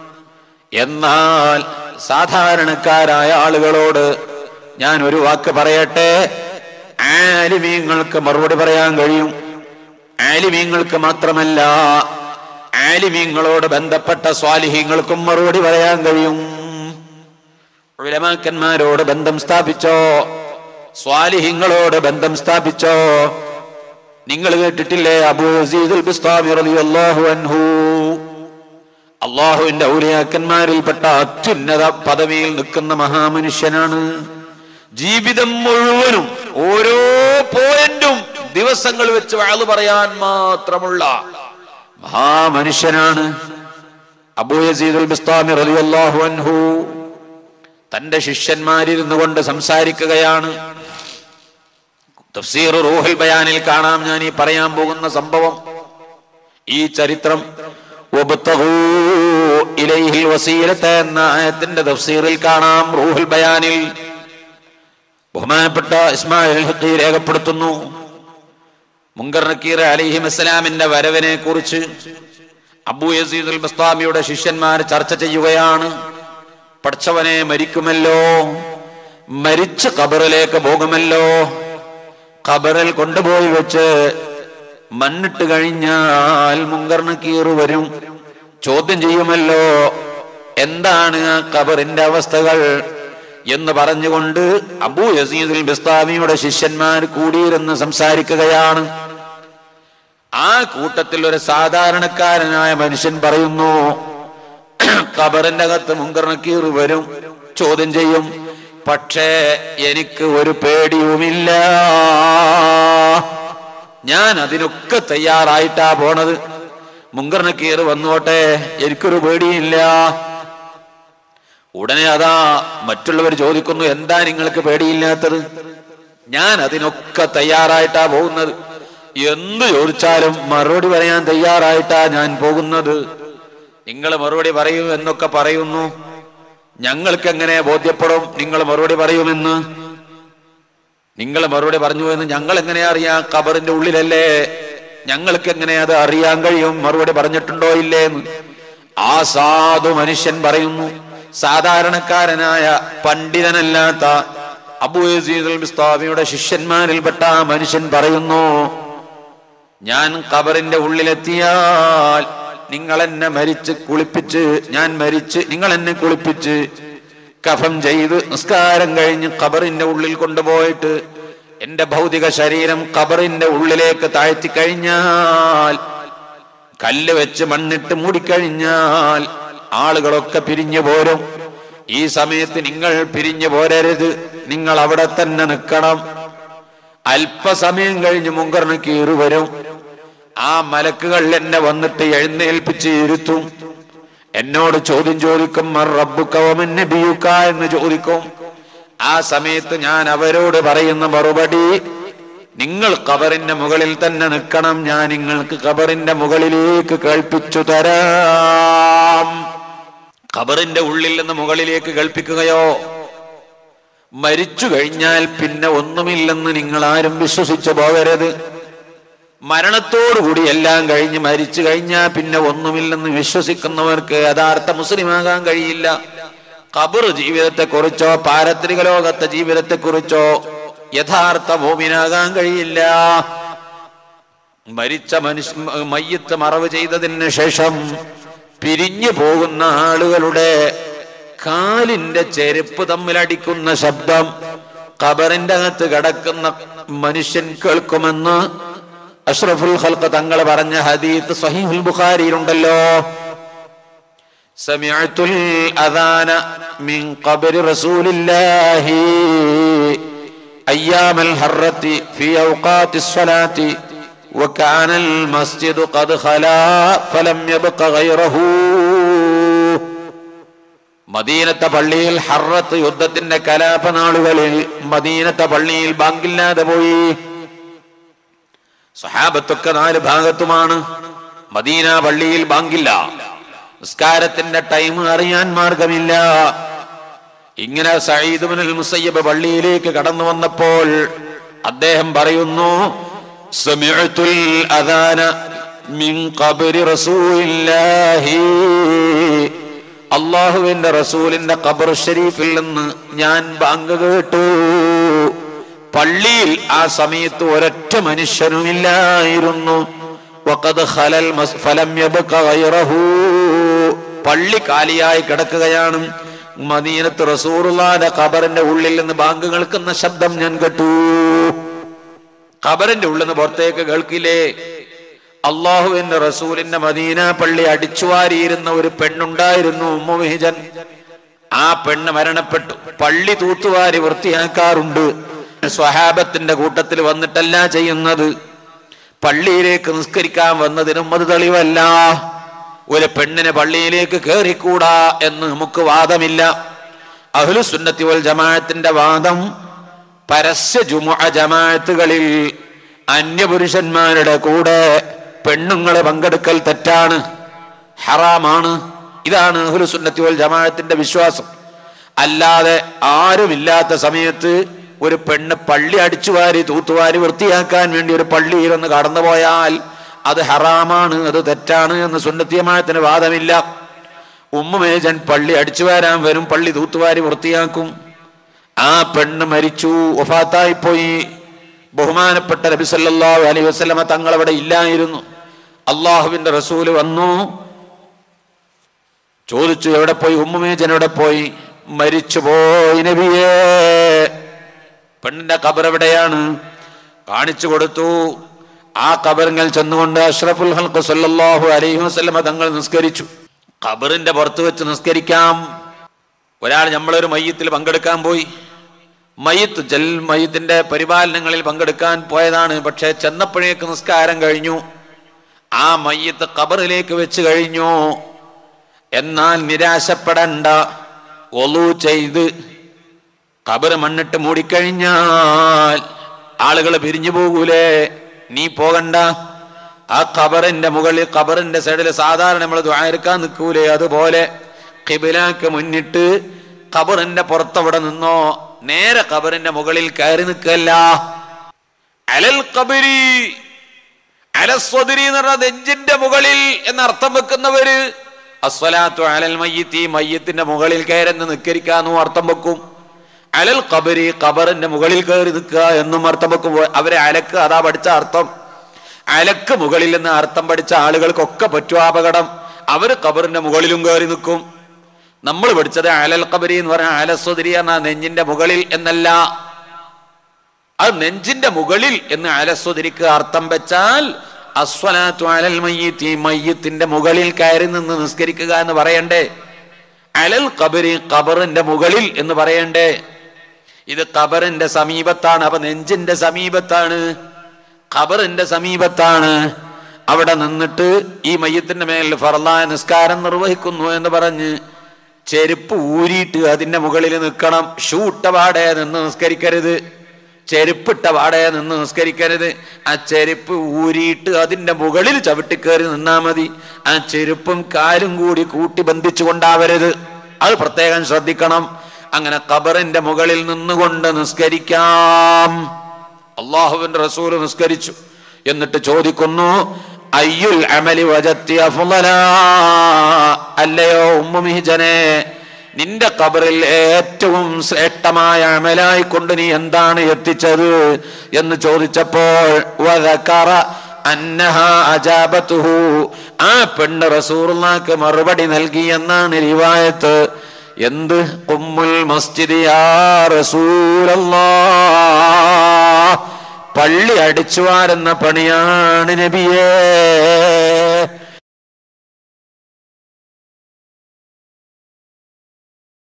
എന്നാൽ സാധാരണക്കാരായ ആളുകളോട് ഞാൻ ഒരു വാക്ക് പറയട്ടെ ആലിമീങ്ങൾക്ക് മറുപടി പറയാൻ കഴിയും ആലിമീങ്ങൾക്ക് മാത്രമല്ല ആലിമീങ്ങളോട് ബന്ധപ്പെട്ട സ്വാലിഹീങ്ങൾക്കും മറുപടി പറയാൻ കഴിയും ഉലമാക്കന്മാരോട് ബന്ധം സ്ഥാപിച്ചോ സ്വാലിഹിങ്ങളോട് ബന്ധം സ്ഥാപിച്ചോ നിങ്ങൾ കേട്ടിട്ടില്ലേ അബൂ അസീദുൽ ബിസ്താമി റളിയല്ലാഹു അൻഹു അള്ളാഹുവിന്റെ ഔലിയാക്കന്മാരിൽപ്പെട്ട അത്യുന്നത പദവിയിൽ നിൽക്കുന്ന മഹാമനുഷ്യനാണ് ജീവിതം മുഴുവനും ഓരോ പോയിന്റും ദിവസങ്ങൾ വെച്ച് വാള് പറയാൻ മാത്രമുള്ള മഹാമനുഷ്യനാണ് അബൂ യസീദുൽ ബിസ്താമി റളിയല്ലാഹു അൻഹു തന്റെ ശിഷ്യന്മാരിരുന്നു കൊണ്ട് സംസാരിക്കുകയാണ് തഫ്സീർ റൂഹുൽ ബയാനിൽ കാണാം ഞാൻ ഈ പറയാൻ പോകുന്ന സംഭവം ഈ ചരിത്രം വബ്തഗൂ ഇലൈഹിൽ വസീലത എന്ന ആയത്തിന്റെ തഫ്സീറിൽ കാണാം റൂഹുൽ ബയാനിൽ ബഹുമാനപ്പെട്ട ഇസ്മായിൽ ഹഖി രേഖപ്പെടുത്തുന്നു മുങ്കർ നക്കീർ അലിഹി അസ്സലാമിന്റെ വരവിനെ കുറിച്ച് അബൂ യസീദുൽ ബസ്താമിയുടെ ശിഷ്യന്മാർ ചർച്ച ചെയ്യുകയാണ് പഠിച്ചവനെ മരിക്കുമല്ലോ മരിച്ച് ഖബറിലേക്ക് പോകുമല്ലോ ഖബറിൽ കൊണ്ടുപോയി വെച്ച് മണ്ണിട്ട് കഴിഞ്ഞാൽ മുങ്കർന്ന് കീറ് വരും ചോദ്യം ചെയ്യുമല്ലോ എന്താണ് ആ ഖബറിന്റെ അവസ്ഥകൾ എന്ന് പറഞ്ഞുകൊണ്ട് അബൂ യസീദുൽ ബിസ്താമിയുടെ ശിഷ്യന്മാർ കൂടിയിരുന്ന് സംസാരിക്കുകയാണ് ആ കൂട്ടത്തിൽ ഒരു സാധാരണക്കാരനായ മനുഷ്യൻ പറയുന്നു ഖബറിന്റെ അകത്ത് മുങ്കർണക്കീർ വരും ചോദ്യം ചെയ്യും പക്ഷേ എനിക്ക് ഒരു പേടിയുമില്ല ഞാൻ അതിനൊക്കെ തയ്യാറായിട്ടാ പോണത് മുങ്കർണക്കീർ വന്നോട്ടെ എനിക്കൊരു പേടിയില്ല ഉടനെ അതാ മറ്റുള്ളവർ ചോദിക്കുന്നു എന്താ നിങ്ങൾക്ക് പേടിയില്ലാത്തത് ഞാൻ അതിനൊക്കെ തയ്യാറായിട്ടാ പോകുന്നത് എന്ത് ചോദിച്ചാലും മറുപടി പറയാൻ തയ്യാറായിട്ടാ ഞാൻ പോകുന്നത് നിങ്ങൾ മറുപടി പറയൂ എന്നൊക്കെ പറയുന്നു ഞങ്ങൾക്ക് എങ്ങനെ ബോധ്യപ്പെടും നിങ്ങൾ മറുപടി പറയുമെന്ന് നിങ്ങൾ മറുപടി പറഞ്ഞു എന്ന് ഞങ്ങൾ എങ്ങനെ അറിയാം ഖബറിന്റെ ഉള്ളിലല്ലേ ഞങ്ങൾക്ക് എങ്ങനെ അത് അറിയാൻ കഴിയും മറുപടി പറഞ്ഞിട്ടുണ്ടോ ഇല്ലേ എന്ന് ആ സാധു മനുഷ്യൻ പറയുന്നു സാധാരണക്കാരനായ പണ്ഡിതനല്ലാത്ത അബൂ യസീദുൽ ബിസ്താമിയുടെ ശിഷ്യന്മാരിൽപ്പെട്ട ആ മനുഷ്യൻ പറയുന്നു ഞാൻ ഖബറിന്റെ ഉള്ളിലെത്തിയാൽ നിങ്ങൾ എന്നെ മരിച്ച് കുളിപ്പിച്ച് ഞാൻ മരിച്ച് നിങ്ങൾ എന്നെ കുളിപ്പിച്ച് കഫം ചെയ്ത് നിസ്കാരം കഴിഞ്ഞ് ഖബറിന്റെ ഉള്ളിൽ കൊണ്ടുപോയിട്ട് എന്റെ ഭൗതിക ശരീരം ഖബറിന്റെ ഉള്ളിലേക്ക് താഴ്ത്തി കഴിഞ്ഞാൽ കല്ല് വെച്ച് മണ്ണിട്ട് മൂടിക്കഴിഞ്ഞാൽ ആളുകളൊക്കെ പിരിഞ്ഞു പോരും ഈ സമയത്ത് നിങ്ങൾ പിരിഞ്ഞു പോരരുത് നിങ്ങൾ അവിടെ തന്നെ നിൽക്കണം അല്പസമയം കഴിഞ്ഞ് മുങ്കറിന് കീറി വരും ആ മലക്കുകൾ എന്നെ വന്നിട്ട് എഴുന്നേൽപ്പിച്ച് ഇരുത്തും എന്നോട് ചോദ്യം ചോദിക്കും "മർ റബ്ബുക വമൻ നബിയുക" എന്ന് ചോദിക്കും ആ സമയത്ത് ഞാൻ അവരോട് പറയുന്ന മറുപടി നിങ്ങൾ ഖബറിന്റെ മുകളിൽ തന്നെ നിൽക്കണം ഞാൻ നിങ്ങൾക്ക് ഖബറിന്റെ മുകളിലേക്ക് കേൾപ്പിച്ചു തരാം ഖബറിന്റെ ഉള്ളിൽ നിന്ന് മുകളിലേക്ക് കേൾപ്പിക്കുകയോ മരിച്ചു കഴിഞ്ഞാൽ പിന്നെ ഒന്നുമില്ലെന്ന് നിങ്ങൾ ആരും വിശ്വസിച്ചു പോകരുത് മരണത്തോടുകൂടി എല്ലാം കഴിഞ്ഞ് മരിച്ചു കഴിഞ്ഞാൽ പിന്നെ ഒന്നുമില്ലെന്ന് വിശ്വസിക്കുന്നവർക്ക് യഥാർത്ഥ മുസ്ലിമാകാൻ കഴിയില്ല ഖബർ ജീവിതത്തെക്കുറിച്ചോ പാരത്രിക ലോകത്തെ ജീവിതത്തെക്കുറിച്ചോ യഥാർത്ഥ മോമിനാകാൻ കഴിയില്ല മരിച്ച മനുഷ്യ മയ്യത്ത് മറവ് ചെയ്തതിന് ശേഷം പിരിഞ്ഞു പോകുന്ന ആളുകളുടെ കാലിന്റെ ചെരുപ്പ് തമ്മിലടിക്കുന്ന ശബ്ദം ഖബറിന്റെ അകത്ത് കിടക്കുന്ന മനുഷ്യൻ കേൾക്കുമെന്ന് അഷ്റഫുൽ ഖൽഖ് തങ്ങൾ പറഞ്ഞ ഹദീത്ത് സഹീഹുൽ ബുഖാരിയിലുണ്ടല്ലോ سمعت الأذان من قبر رسول الله أيام الحرة في أوقات الصلاة وكان المسجد قد خلا فلم يبق غيره മദീനത്തെ പള്ളിയിൽ ഹറത്ത് യുദ്ധത്തിന്റെ കലാപ നാളുകളിൽ മദീനത്തെ പള്ളിയിൽ ബാങ്കില്ലാതെ പോയി സഹാബത്തൊക്കെ നാല് ഭാഗത്തുമാണ് മദീന പള്ളിയിൽ ബാങ്കില്ല നിസ്കാരത്തിന്റെ ടൈം അറിയാൻ മാർഗമില്ല ഇങ്ങനെ സയ്യിദ് ബിനുൽ മുസയ്യബ് പള്ളിയിലേക്ക് കടന്നു വന്നപ്പോൾ അദ്ദേഹം പറയുന്നു സമിഅത്തുൽ അദാന മിൻ ഖബരി റസൂലില്ലാഹി അള്ളാഹുവിന്റെ റസൂലിന്റെ ഖബർ ഷരീഫിൽ നിന്ന് ഞാൻ ബാങ്ക് കേട്ടു പള്ളിയിൽ ആ സമയത്ത് ഒരൊറ്റ മനുഷ്യനുമില്ലായിരുന്നു വഖദ് ഖലൽ മസ് ഫലം യബ്ക ഗൈറഹു പള്ളി കാലിയായി കിടക്കുകയാണ് മദീനത്ത് റസൂറുള്ളാന്റെ ഖബറിന്റെ ഉള്ളിൽ നിന്ന് ബാങ്ക് കേൾക്കുന്ന ശബ്ദം ഞാൻ കേട്ടു ഖബറിന്റെ ഉള്ളിൽ നിന്ന് പുറത്തേക്ക് കേൾക്കില്ലേ അള്ളാഹുവിന്റെ റസൂലിന്റെ മദീന പള്ളി അടിച്ചുവാരിയിരുന്ന ഒരു പെണ്ണുണ്ടായിരുന്നു ഉമ്മുഹിജൻ ആ പെണ്ണ് മരണപ്പെട്ടു പള്ളി തൂത്തുവാരി വൃത്തിയാക്കാറുണ്ട് സ്വഹാബത്തിന്റെ കൂട്ടത്തിൽ വന്നിട്ടല്ല ചെയ്യുന്നത് പള്ളിയിലേക്ക് നിസ്കരിക്കാൻ വന്നതിനും അത് തെളിവല്ല ഒരു പെണ്ണിനെ പള്ളിയിലേക്ക് കയറിക്കൂടാ എന്ന് നമുക്ക് വാദമില്ല അഹ്ലു സുന്നത്തി വൽ ജമാഅത്തിന്റെ വാദം പരസ്യ ജുമുഅ ജമാഅത്തുകളിൽ അന്യപുരുഷന്മാരുടെ കൂടെ പെണ്ണുങ്ങളെ പങ്കെടുക്കൽ തെറ്റാണ് ഹറാമാണ് ഇതാണ് അഹ്ലു സുന്നത്തി വൽ ജമാഅത്തിന്റെ വിശ്വാസം അല്ലാതെ ആരുമില്ലാത്ത സമയത്ത് ഒരു പെണ്ണ് പള്ളി അടിച്ചുവാരി തൂത്തുവാരി വൃത്തിയാക്കാൻ വേണ്ടി ഒരു പള്ളിയിൽ ഒന്ന് കടന്നുപോയാൽ അത് ഹറാമാണ് അത് തെറ്റാണ് എന്ന് സുന്നത്തിയമായത്തിന് വാദമില്ല ഉമ്മുമേജൻ പള്ളി അടിച്ചു വാരാൻ വരും പള്ളി തൂത്തുവാരി വൃത്തിയാക്കും ആ പെണ്ണ് മരിച്ചു ഒഫാത്തായി പോയി ബഹുമാനപ്പെട്ട നബി സല്ലല്ലാഹു അലൈഹി വസല്ലമ തങ്ങൾ അവിടെ ഇല്ലായിരുന്നു അള്ളാഹുവിന്റെ റസൂല് വന്നു ചോദിച്ചു എവിടെ പോയി ഉമ്മുമേജൻ എവിടെ പോയി മരിച്ചു പോയി നബിയേ പെണ്ണിന്റെ കബർ എവിടെയാണ് കാണിച്ചു കൊടുത്തു ആ കബറിങ്ങൾ ചെന്നുകൊണ്ട് അഷ്റഫുൽ ഹൽക്ക് സല്ലല്ലാഹു അലൈഹി വസല്ലമ തങ്ങൾ നിസ്കരിച്ചു ഖബറിന്റെ പുറത്ത് വെച്ച് നിസ്കരിക്കാം ഒരാൾ നമ്മളൊരു മയ്യത്തിൽ പങ്കെടുക്കാൻ പോയി മയ്യത്ത് ജൽ മയ്യത്തിന്റെ പരിപാലനങ്ങളിൽ പങ്കെടുക്കാൻ പോയതാണ് പക്ഷെ ചെന്നപ്പോഴേക്ക് നിസ്കാരം കഴിഞ്ഞു ആ മയ്യത്ത് ഖബറിലേക്ക് വെച്ച് കഴിഞ്ഞു എന്നാൽ നിരാശപ്പെടണ്ട ഒലു ചെയ്ത് ഖബർ മണ്ണിട്ട് മൂടിക്കഴിഞ്ഞാൽ ആളുകൾ പിരിഞ്ഞു പോകൂലേ നീ പോകണ്ട ആ ഖബറിന്റെ മുകളിൽ ഖബറിന്റെ സൈഡിൽ സാധാരണ നമ്മൾ ദ്വാരക്കാൻ നിൽക്കൂലേ അതുപോലെ കിബിലാക്ക് മുന്നിട്ട് ഖബറിന്റെ പുറത്തവിടെ നിന്നോ നേരെ ഖബറിന്റെ മുകളിൽ കയറി നിൽക്കല്ല അലൽ കബരി അലസ്വദിരി എന്ന് പറഞ്ഞ നെഞ്ചിന്റെ മുകളിൽ എന്ന് അർത്ഥം വെക്കുന്നവര് അസ്വലാത്തു അലൽ മയ്യത്തി മയ്യത്തിന്റെ മുകളിൽ കയറുന്ന നിക്കരിക്കാന്നും അർത്ഥം വെക്കും അലൽ കബരി ഖബറിന്റെ മുകളിൽ കയറി നിൽക്കുക എന്നും അർത്ഥം വെക്കും അവരെ അലക്ക് അതാ പഠിച്ച അർത്ഥം അലക്ക് മുകളിൽ നിന്ന് അർത്ഥം പഠിച്ച ആളുകൾക്കൊക്കെ പറ്റും അപകടം അവര് ഖബറിന്റെ മുകളിലും കയറി നിൽക്കും നമ്മൾ പഠിച്ചത് അലൽ കബരി എന്ന് പറഞ്ഞാൽ അലസ്വദിരി എന്ന നെഞ്ചിന്റെ മുകളിൽ എന്നല്ല അത് നെഞ്ചിന്റെ മുകളിൽ എന്ന് അലസ്വദിരിക്ക് അർത്ഥം വെച്ചാൽ അസ്വലാത്തു അലൽ മയ്യത്തി മയ്യത്തിന്റെ മുകളിൽ കയറി നിന്ന് നിസ്കരിക്കുക എന്ന് പറയണ്ടേ അലൽ കബരി ഖബറിന്റെ മുകളിൽ എന്ന് പറയണ്ടേ ഇത് ഖബറിന്റെ സമീപത്താണ് അപ്പൊ നെഞ്ചിന്റെ സമീപത്താണ് ഖബറിന്റെ സമീപത്താണ് അവിടെ നിന്നിട്ട് ഈ മയ്യത്തിന്റെ മേലിൽ ഫറലായ നിസ്കാരം നിർവഹിക്കുന്നു എന്ന് പറഞ്ഞ് ചെരുപ്പ് ഊരിയിട്ട് അതിന്റെ മുകളിൽ നിൽക്കണം ഷൂ ഇട്ട പാടെ നിന്ന് നിസ്കരിക്കരുത് ചെരുപ്പിട്ട പാടെ നിന്ന് നിസ്കരിക്കരുത് ആ ചെരുപ്പ് ഊരിയിട്ട് അതിന്റെ മുകളിൽ ചവിട്ടിക്കേറി നിന്നാ മതി ആ ചെരുപ്പും കാലും കൂടി കൂട്ടി ബന്ധിച്ചു കൊണ്ടാവരുത് അത് പ്രത്യേകം ശ്രദ്ധിക്കണം അങ്ങനെ ഖബറിന്റെ മുകളിൽ നിന്നുകൊണ്ട് നിസ്കരിക്കാം അള്ളാഹുവിന്റെ റസൂല് നിസ്കരിച്ചു എന്നിട്ട് ചോദിക്കുന്നു അയ്യുൽ അമലി വജത്തി അഫ്ളല അല്ലയോ ഉമ്മുമിഹിജനെ നിന്റെ ഖബറിൽ ഏറ്റവും ശ്രേഷ്ഠമായ അമലായി കൊണ്ട് നീ എന്താണ് എത്തിച്ചത് എന്ന് ചോദിച്ചപ്പോൾ വദക്കറ അന്നഹ അജാബത്തുഹു ആ പെണ്ണ് റസൂറുള്ളാക്ക് മറുപടി നൽകി എന്നാണ് റിവായത്ത് എന്ത് കുമ്മുൽ മസ്ജിദ് യാ റസൂലല്ലാ പള്ളി അടിച്ചു വാരുന്ന പണിയാണ് നബിയേ